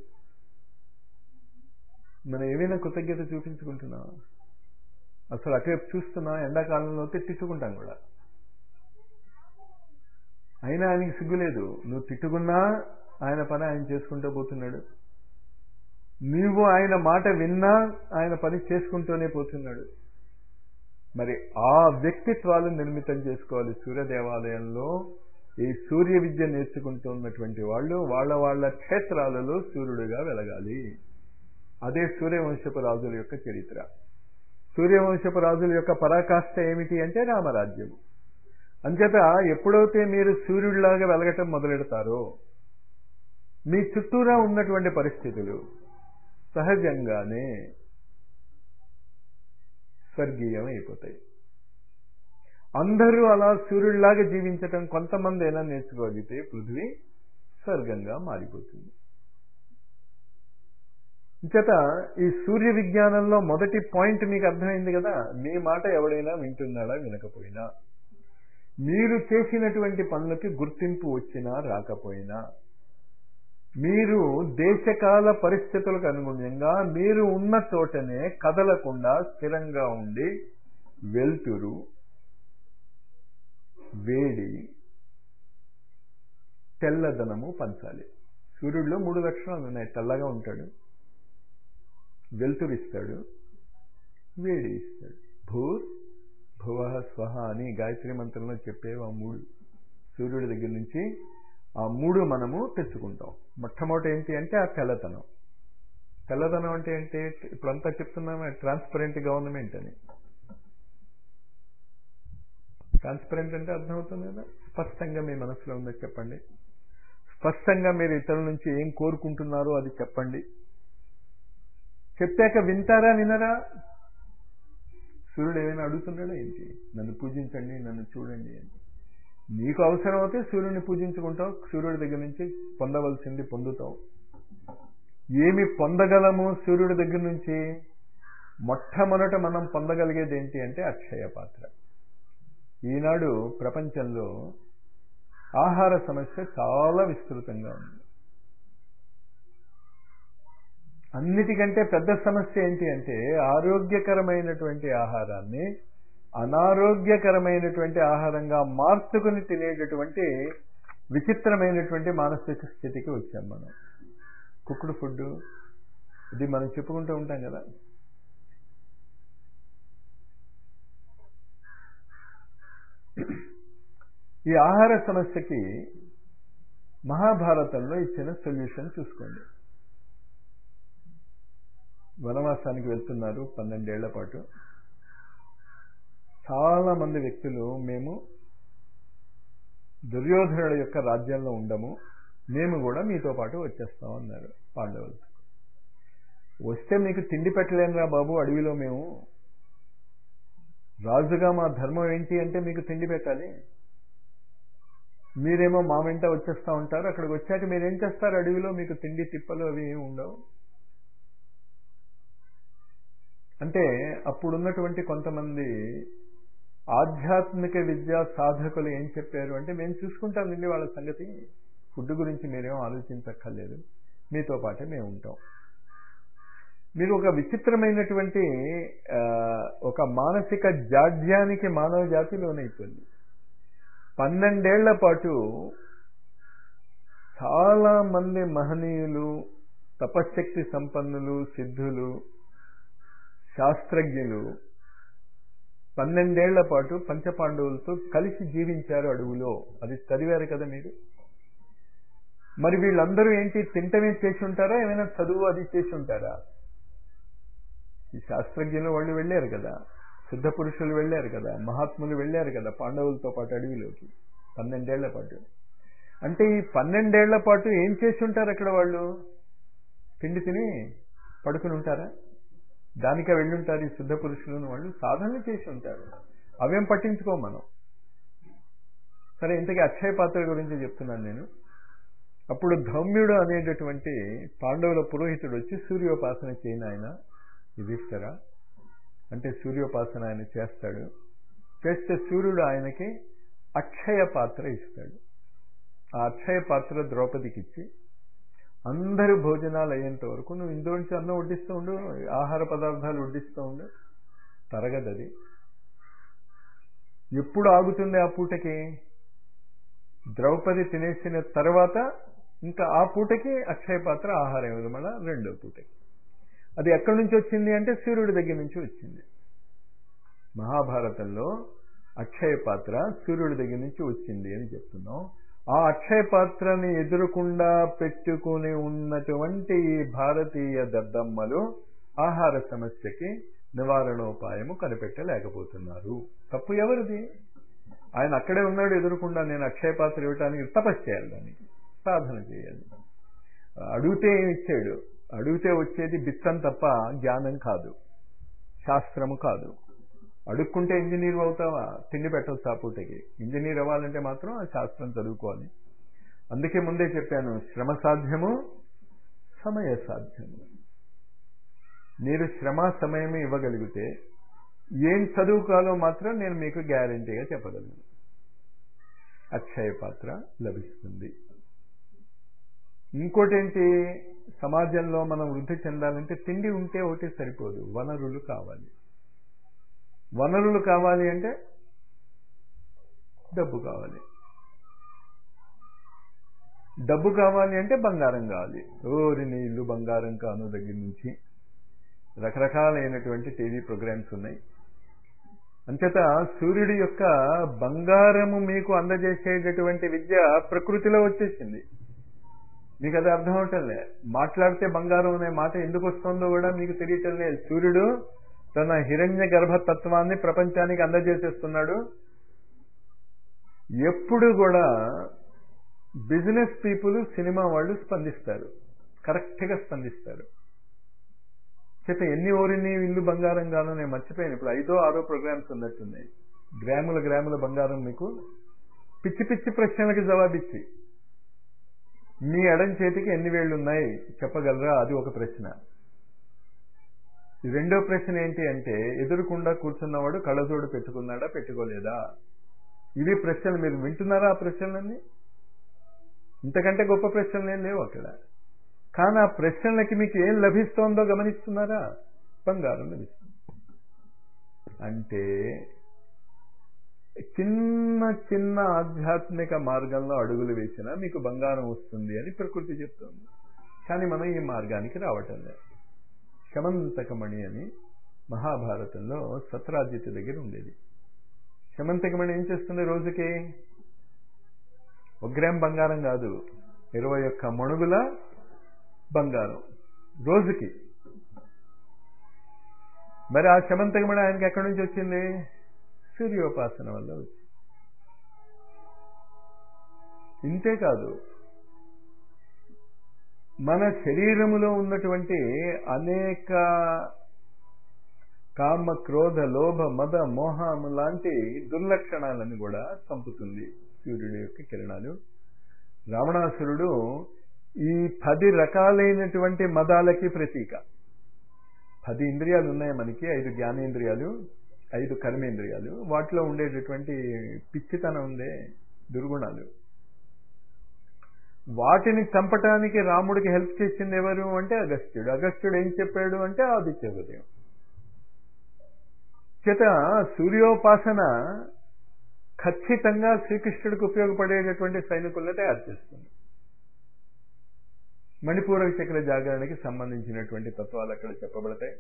A: మనం ఏమైనా కృతజ్ఞత చూపించుకుంటున్నా అసలు అటువైపు చూస్తున్నా ఎండాకాలంలో తిట్టుకుంటాం కూడా అయినా ఆయనకి సిగ్గులేదు నువ్వు తిట్టుకున్నా ఆయన పని ఆయన చేసుకుంటూ పోతున్నాడు నీవు ఆయన మాట విన్నా ఆయన పని చేసుకుంటూనే పోతున్నాడు మరి ఆ వ్యక్తిత్వాలు నిర్మితం చేసుకోవాలి సూర్య దేవాలయంలో ఈ సూర్య విద్య నేర్చుకుంటున్నటువంటి వాళ్ళు వాళ్ళ వాళ్ళ క్షేత్రాలలో సూర్యుడుగా వెలగాలి అదే సూర్యవంశపు రాజుల యొక్క చరిత్ర సూర్యవంశపు రాజుల యొక్క పరాకాష్ట ఏమిటి అంటే రామరాజ్యం అంచేత ఎప్పుడైతే మీరు సూర్యుడిలాగా వెలగటం మొదలెడతారో మీ చుట్టూరా ఉన్నటువంటి పరిస్థితులు సహజంగానే స్వర్గీయం అయిపోతాయి అందరూ అలా సూర్యుడిలాగా జీవించటం కొంతమంది అయినా నేర్చుకోగలిగితే పృథ్వీ స్వర్గంగా మారిపోతుంది చేత ఈ సూర్య విజ్ఞానంలో మొదటి పాయింట్ మీకు అర్థమైంది కదా మీ మాట ఎవడైనా వింటున్నాడా వినకపోయినా మీరు చేసినటువంటి పనులకి గుర్తింపు వచ్చినా రాకపోయినా మీరు దేశకాల పరిస్థితులకు అనుగుణంగా మీరు ఉన్న చోటనే కదలకుండా స్థిరంగా ఉండి వెల్తురు వేడి తెల్లదనము పంచాలి సూర్యుడిలో మూడు లక్షణాలు ఉన్నాయి తెల్లగా ఉంటాడు వెలుతురిస్తాడు వేడి ఇస్తాడు భూర్ భువ స్వహ అని గాయత్రి మంత్రంలో చెప్పేవి ఆ మూడు సూర్యుడి దగ్గర నుంచి ఆ మూడు మనము తెచ్చుకుంటాం మొట్టమొదటి ఏంటి అంటే ఆ తెల్లతనం తెల్లదనం అంటే ఏంటి ఇప్పుడంతా చెప్తున్నామే ట్రాన్స్పరెంట్ గవర్నమెంట్ అని ట్రాన్స్పరెంట్ అంటే అర్థమవుతుంది కదా స్పష్టంగా మీ మనసులో ఉందో చెప్పండి స్పష్టంగా మీరు ఇతరుల నుంచి ఏం కోరుకుంటున్నారో అది చెప్పండి చెప్పాక వింటారా వినరా సూర్యుడు ఏమైనా అడుగుతున్నాడా ఏంటి నన్ను పూజించండి నన్ను చూడండి అని నీకు అవసరం అయితే సూర్యుడిని పూజించుకుంటావు సూర్యుడి దగ్గర నుంచి పొందవలసింది పొందుతావు ఏమి పొందగలము సూర్యుడి దగ్గర నుంచి మొట్టమొదట మనం పొందగలిగేది ఏంటి అంటే అక్షయ పాత్ర ఈనాడు ప్రపంచంలో ఆహార సమస్య చాలా విస్తృతంగా ఉంది అన్నిటికంటే పెద్ద సమస్య ఏంటి అంటే ఆరోగ్యకరమైనటువంటి ఆహారాన్ని అనారోగ్యకరమైనటువంటి ఆహారంగా మార్చుకుని తినేటటువంటి విచిత్రమైనటువంటి మానసిక స్థితికి వచ్చాం మనం కుక్కుడు ఫుడ్ ఇది మనం చెప్పుకుంటూ ఉంటాం కదా ఈ ఆహార సమస్యకి మహాభారతంలో ఇచ్చిన సొల్యూషన్ చూసుకోండి వనవాసానికి వెళ్తున్నారు పన్నెండేళ్ల పాటు చాలా మంది వ్యక్తులు మేము దుర్యోధనుడు యొక్క రాజ్యంలో ఉండము మేము కూడా మీతో పాటు వచ్చేస్తాం అన్నారు పాండవులు వస్తే మీకు తిండి పెట్టలేనురా బాబు అడవిలో మేము రాజుగా మా ధర్మం ఏంటి అంటే మీకు తిండి పెట్టాలి మీరేమో మా వెంట వచ్చేస్తూ ఉంటారు అక్కడికి వచ్చాక మీరేం చేస్తారు అడవిలో మీకు తిండి తిప్పలు అవి ఏమి ఉండవు అంటే అప్పుడున్నటువంటి కొంతమంది ఆధ్యాత్మిక విద్యా సాధకులు ఏం చెప్పారు అంటే మేము చూసుకుంటామండి వాళ్ళ సంగతి ఫుడ్ గురించి మీరేం ఆలోచించక్కర్లేదు మీతో పాటే మేము ఉంటాం మీరు ఒక విచిత్రమైనటువంటి ఒక మానసిక జాడ్యానికి మానవ జాతి లోనైపోయింది పన్నెండేళ్ల పాటు చాలా మంది మహనీయులు తపశ్శక్తి సంపన్నులు సిద్ధులు శాస్త్రజ్ఞులు పన్నెండేళ్ల పాటు పంచపాండవులతో కలిసి జీవించారు అడవులో అది చదివారు కదా మీరు మరి వీళ్ళందరూ ఏంటి తింటమే చేసి ఉంటారా ఏమైనా చదువు అది చేసి ఉంటారా ఈ శాస్త్రజ్ఞులు వాళ్ళు వెళ్ళారు కదా సిద్ధ పురుషులు వెళ్ళారు కదా మహాత్ములు వెళ్ళారు కదా పాండవులతో పాటు అడవిలోకి పన్నెండేళ్ల పాటు అంటే ఈ పన్నెండేళ్ల పాటు ఏం చేసి ఉంటారు అక్కడ వాళ్ళు తిండి తిని పడుకుని ఉంటారా దానికే వెళ్ళుంటారు ఈ సిద్ధ పురుషులను వాళ్ళు సాధనలు చేసి ఉంటారు అవేం పట్టించుకో మనం సరే ఇంతకీ అక్షయ పాత్ర గురించి చెప్తున్నాను నేను అప్పుడు ధౌమ్యుడు అనేటటువంటి పాండవుల పురోహితుడు వచ్చి సూర్యోపాసన చేయని ఆయన యుధిష్ఠరా అంటే సూర్యోపాసన ఆయన చేస్తాడు చేస్తే సూర్యుడు ఆయనకి అక్షయ పాత్ర ఇస్తాడు ఆ అక్షయ పాత్ర ద్రౌపదికి ఇచ్చి అందరి భోజనాలు అయ్యేంత వరకు నువ్వు ఇందులోంచి అన్నం వడ్డిస్తూ ఉండు ఆహార పదార్థాలు వడ్డిస్తూ ఉండు తరగదది ఎప్పుడు ఆగుతుంది ఆ పూటకి ద్రౌపది తినేసిన తర్వాత ఇంకా ఆ పూటకి అక్షయ పాత్ర ఆహారం ఇవ్వదు మళ్ళా రెండో పూటకి అది ఎక్కడి నుంచి వచ్చింది అంటే సూర్యుడి దగ్గర నుంచి వచ్చింది మహాభారతంలో అక్షయ పాత్ర సూర్యుడి దగ్గర నుంచి వచ్చింది అని చెప్తున్నాం ఆ అక్షయ పాత్రని ఎదురకుండా పెట్టుకుని ఉన్నటువంటి ఈ భారతీయ దద్దమ్మలు ఆహార సమస్యకి నివారణోపాయము కనిపెట్టలేకపోతున్నారు తప్పు ఎవరిది ఆయన అక్కడే ఉన్నాడు ఎదురకుండా నేను అక్షయ పాత్ర ఇవ్వటానికి తపస్సు చేయాలి దానికి సాధన చేయాలి అడిగితే ఏమి ఇచ్చాడు అడిగితే వచ్చేది బిత్తం తప్ప జ్ఞానం కాదు శాస్త్రము కాదు అడుక్కుంటే ఇంజనీర్ అవుతావా తిండి పెట్టవచ్చు ఆ పూటకి ఇంజనీర్ అవ్వాలంటే మాత్రం ఆ శాస్త్రం చదువుకోవాలి అందుకే ముందే చెప్పాను శ్రమ సాధ్యము సమయ సాధ్యము మీరు శ్రమ సమయం ఇవ్వగలిగితే ఏం చదువుకోవాలో మాత్రం నేను మీకు గ్యారంటీగా చెప్పగలను అక్షయ పాత్ర లభిస్తుంది ఇంకోటేంటి సమాజంలో మనం వృద్ధి చెందాలంటే తిండి ఉంటే ఒకటి సరిపోదు వనరులు కావాలి వనరులు కావాలి అంటే డబ్బు కావాలి డబ్బు కావాలి అంటే బంగారం కావాలి ఓరి నీళ్లు బంగారం కాను దగ్గర నుంచి రకరకాలైనటువంటి టీవీ ప్రోగ్రామ్స్ ఉన్నాయి అంచేత సూర్యుడి యొక్క బంగారము మీకు అందజేసేటటువంటి విద్య ప్రకృతిలో వచ్చేసింది మీకు అది అర్థం అవటంలే మాట్లాడితే బంగారం అనే మాట ఎందుకు వస్తుందో కూడా మీకు తెలియటం లేదు సూర్యుడు తన హిరణ్య గర్భతత్వాన్ని ప్రపంచానికి అందజేసేస్తున్నాడు ఎప్పుడు కూడా బిజినెస్ పీపుల్ సినిమా వాళ్ళు స్పందిస్తారు కరెక్ట్గా స్పందిస్తారు చేత ఎన్ని ఓరిని ఇల్లు బంగారం గాను నేను మర్చిపోయాను ఇప్పుడు ఐదో ఆరో ప్రోగ్రామ్స్ ఉన్నట్టున్నాయి గ్రాముల గ్రాముల బంగారం మీకు పిచ్చి పిచ్చి ప్రశ్నలకి జవాబిచ్చి మీ ఎడం చేతికి ఎన్ని వేళ్ళు ఉన్నాయి చెప్పగలరా అది ఒక ప్రశ్న రెండో ప్రశ్న ఏంటి అంటే ఎదురుకుండా కూర్చున్నవాడు కళ్ళజోడు పెట్టుకున్నాడా పెట్టుకోలేదా ఇవి ప్రశ్నలు మీరు వింటున్నారా ఆ ప్రశ్నలన్నీ ఇంతకంటే గొప్ప ప్రశ్నలు ఏం లేవు అక్కడ కానీ ఆ ప్రశ్నలకి మీకు ఏం లభిస్తోందో గమనిస్తున్నారా బంగారం లభిస్తుంది అంటే చిన్న చిన్న ఆధ్యాత్మిక మార్గంలో అడుగులు వేసినా మీకు బంగారం వస్తుంది అని ప్రకృతి చెప్తుంది కానీ మనం ఈ మార్గానికి రావటం లేదు శమంతకమణి అని మహాభారతంలో సత్రాజిత్ దగ్గర ఉండేది శమంతకమణి ఏం చేస్తుంది రోజుకి ఒక గ్రామ్ బంగారం కాదు ఇరవై ఒక్క మణుగుల బంగారం రోజుకి మరి ఆ శమంతకమణి ఆయనకి ఎక్కడి నుంచి వచ్చింది సూర్యోపాసన వల్ల వచ్చింది ఇంతే కాదు మన శరీరములో ఉన్నటువంటి అనేక కామ క్రోధ లోభ మద మోహం లాంటి దుర్లక్షణాలను కూడా చంపుతుంది సూర్యుడి యొక్క కిరణాలు రావణాసురుడు ఈ పది రకాలైనటువంటి మదాలకి ప్రతీక పది ఇంద్రియాలు ఉన్నాయి మనకి ఐదు జ్ఞానేంద్రియాలు ఐదు కర్మేంద్రియాలు వాటిలో ఉండేటటువంటి పిచ్చితనం ఉందే దుర్గుణాలు వాటిని చంపటానికి రాముడికి హెల్ప్ చేసింది ఎవరు అంటే అగస్త్యుడు అగస్త్యుడు ఏం చెప్పాడు అంటే ఆదిత్య హృదయం చేత సూర్యోపాసన ఖచ్చితంగా శ్రీకృష్ణుడికి ఉపయోగపడేటటువంటి సైనికులను తయారు చేస్తుంది మణిపూరక చక్ర జాగరణకి సంబంధించినటువంటి తత్వాలు అక్కడ చెప్పబడతాయి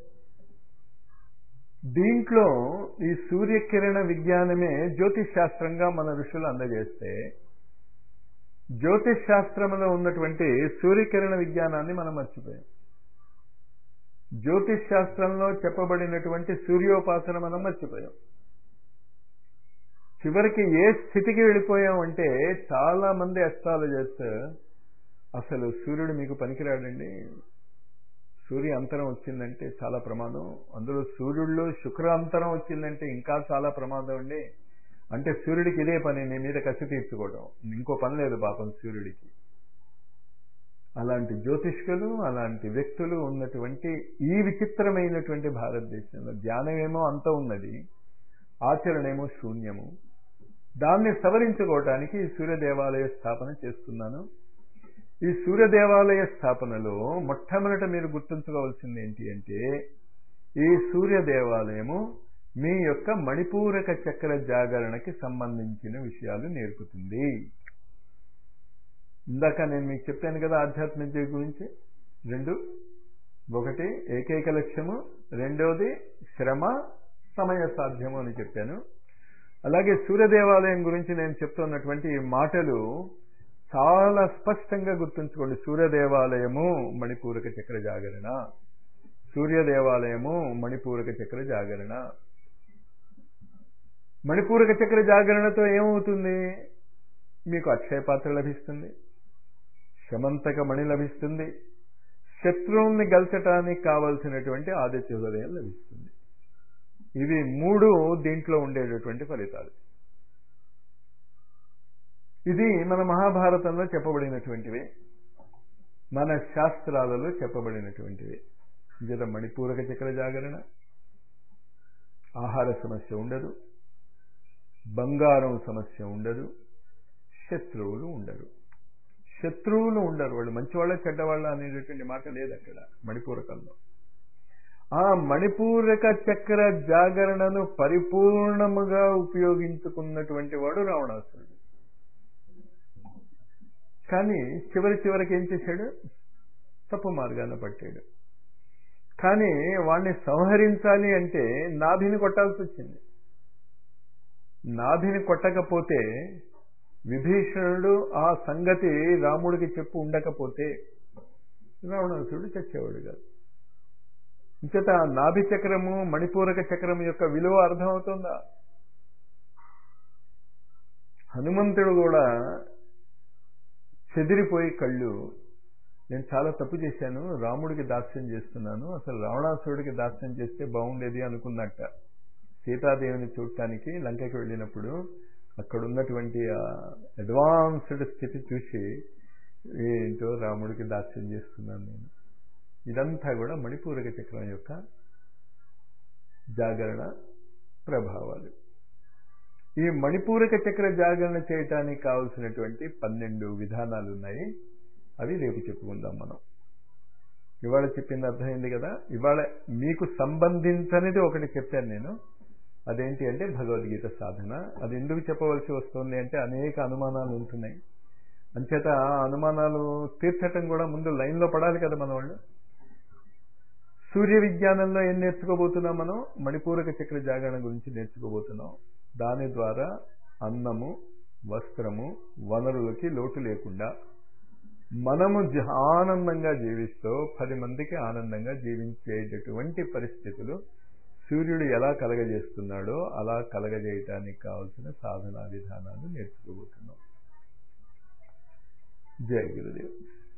A: దీంట్లో ఈ సూర్యకిరణ విజ్ఞానమే జ్యోతిష్ శాస్త్రంగా మన ఋషులు అందజేస్తే జ్యోతిష్ శాస్త్రంలో ఉన్నటువంటి సూర్యకిరణ విజ్ఞానాన్ని మనం మర్చిపోయాం జ్యోతిష్ శాస్త్రంలో చెప్పబడినటువంటి సూర్యోపాసన మనం మర్చిపోయాం చివరికి ఏ స్థితికి వెళ్ళిపోయాం అంటే చాలా మంది అస్ట్రాలజర్స్ అసలు సూర్యుడు మీకు పనికిరాడండి సూర్య అంతరం వచ్చిందంటే చాలా ప్రమాదం అందులో సూర్యుడిలో శుక్ర అంతరం వచ్చిందంటే ఇంకా చాలా ప్రమాదం అండి అంటే సూర్యుడికి ఇదే పని నీ మీద కసి తీర్చుకోవడం ఇంకో పని లేదు పాపం సూర్యుడికి అలాంటి జ్యోతిష్కులు అలాంటి వ్యక్తులు ఉన్నటువంటి ఈ విచిత్రమైనటువంటి భారతదేశంలో ధ్యానమేమో అంత ఉన్నది ఆచరణేమో శూన్యము దాన్ని సవరించుకోవటానికి ఈ సూర్య దేవాలయ స్థాపన చేస్తున్నాను ఈ సూర్య దేవాలయ స్థాపనలో మొట్టమొదట మీరు గుర్తుంచుకోవాల్సింది ఏంటి అంటే ఈ సూర్య దేవాలయము మీ యొక్క మణిపూరక చక్ర జాగరణకి సంబంధించిన విషయాలు నేర్పుతుంది ఇందాక నేను మీకు చెప్పాను కదా ఆధ్యాత్మిక గురించి రెండు ఒకటి ఏకైక లక్ష్యము రెండవది శ్రమ సమయ సాధ్యము అని చెప్పాను అలాగే సూర్యదేవాలయం గురించి నేను చెప్తున్నటువంటి ఈ మాటలు చాలా స్పష్టంగా గుర్తుంచుకోండి సూర్యదేవాలయము మణిపూరక చక్ర జాగరణ సూర్యదేవాలయము మణిపూరక చక్ర జాగరణ మణిపూరక చక్ర జాగరణతో ఏమవుతుంది మీకు అక్షయ పాత్ర లభిస్తుంది శమంతక మణి లభిస్తుంది శత్రువుల్ని గెలిచటానికి కావలసినటువంటి ఆదిత్య హృదయం లభిస్తుంది ఇవి మూడు దీంట్లో ఉండేటటువంటి ఫలితాలు ఇది మన మహాభారతంలో చెప్పబడినటువంటివి మన శాస్త్రాలలో చెప్పబడినటువంటివి జర మణిపూరక చక్ర జాగరణ ఆహార సమస్య ఉండదు బంగారం సమస్య ఉండదు శత్రువులు ఉండరు శత్రువులు ఉండరు వాళ్ళు మంచివాళ్ళ చెడ్డవాళ్ళ అనేటటువంటి మాట లేదు అక్కడ మణిపూరకంలో ఆ మణిపూరక చక్ర జాగరణను పరిపూర్ణముగా ఉపయోగించుకున్నటువంటి వాడు రావణాసురుడు కానీ చివరి చివరికి ఏం చేశాడు తప్పు మార్గాన పట్టాడు కానీ వాణ్ణి సంహరించాలి అంటే నాభిని కొట్టాల్సి వచ్చింది నాభిని కొట్టకపోతే విభీషణుడు ఆ సంగతి రాముడికి చెప్పు ఉండకపోతే రావణాసురుడు చచ్చేవాడు కాదు ఇంచేత నాభి చక్రము మణిపూరక చక్రం యొక్క విలువ అర్థమవుతుందా హనుమంతుడు కూడా చెదిరిపోయి కళ్ళు నేను చాలా తప్పు చేశాను రాముడికి దాస్యం చేస్తున్నాను అసలు రావణాసురుడికి దాస్యం చేస్తే బాగుండేది అనుకున్నట్ట సీతాదేవిని చూడటానికి లంకకి వెళ్ళినప్పుడు అక్కడ ఉన్నటువంటి అడ్వాన్స్డ్ స్థితి చూసి ఏంటో రాముడికి దాస్యం చేస్తున్నాను నేను ఇదంతా కూడా మణిపూరక చక్రం యొక్క జాగరణ ప్రభావాలు ఈ మణిపూరక చక్ర జాగరణ చేయటానికి కావలసినటువంటి పన్నెండు విధానాలు ఉన్నాయి అవి రేపు చెప్పుకుందాం మనం ఇవాళ చెప్పింది అర్థమైంది కదా ఇవాళ మీకు సంబంధించనిది ఒకటి చెప్పాను నేను అదేంటి అంటే భగవద్గీత సాధన అది ఎందుకు చెప్పవలసి వస్తుంది అంటే అనేక అనుమానాలు ఉంటున్నాయి అంచేత ఆ అనుమానాలు తీర్చటం కూడా ముందు లైన్లో పడాలి కదా మన వాళ్ళు సూర్య విజ్ఞానంలో ఏం నేర్చుకోబోతున్నాం మనం మణిపూరక చక్ర జాగరణ గురించి నేర్చుకోబోతున్నాం దాని ద్వారా అన్నము వస్త్రము వనరులకి లోటు లేకుండా మనము ఆనందంగా జీవిస్తూ పది మందికి ఆనందంగా జీవించేటటువంటి పరిస్థితులు సూర్యుడు ఎలా కలగజేస్తున్నాడో అలా కలగజేయటానికి కావలసిన సాధనా విధానాలు నేర్చుకోబోతున్నాం జయ గురుదేవ్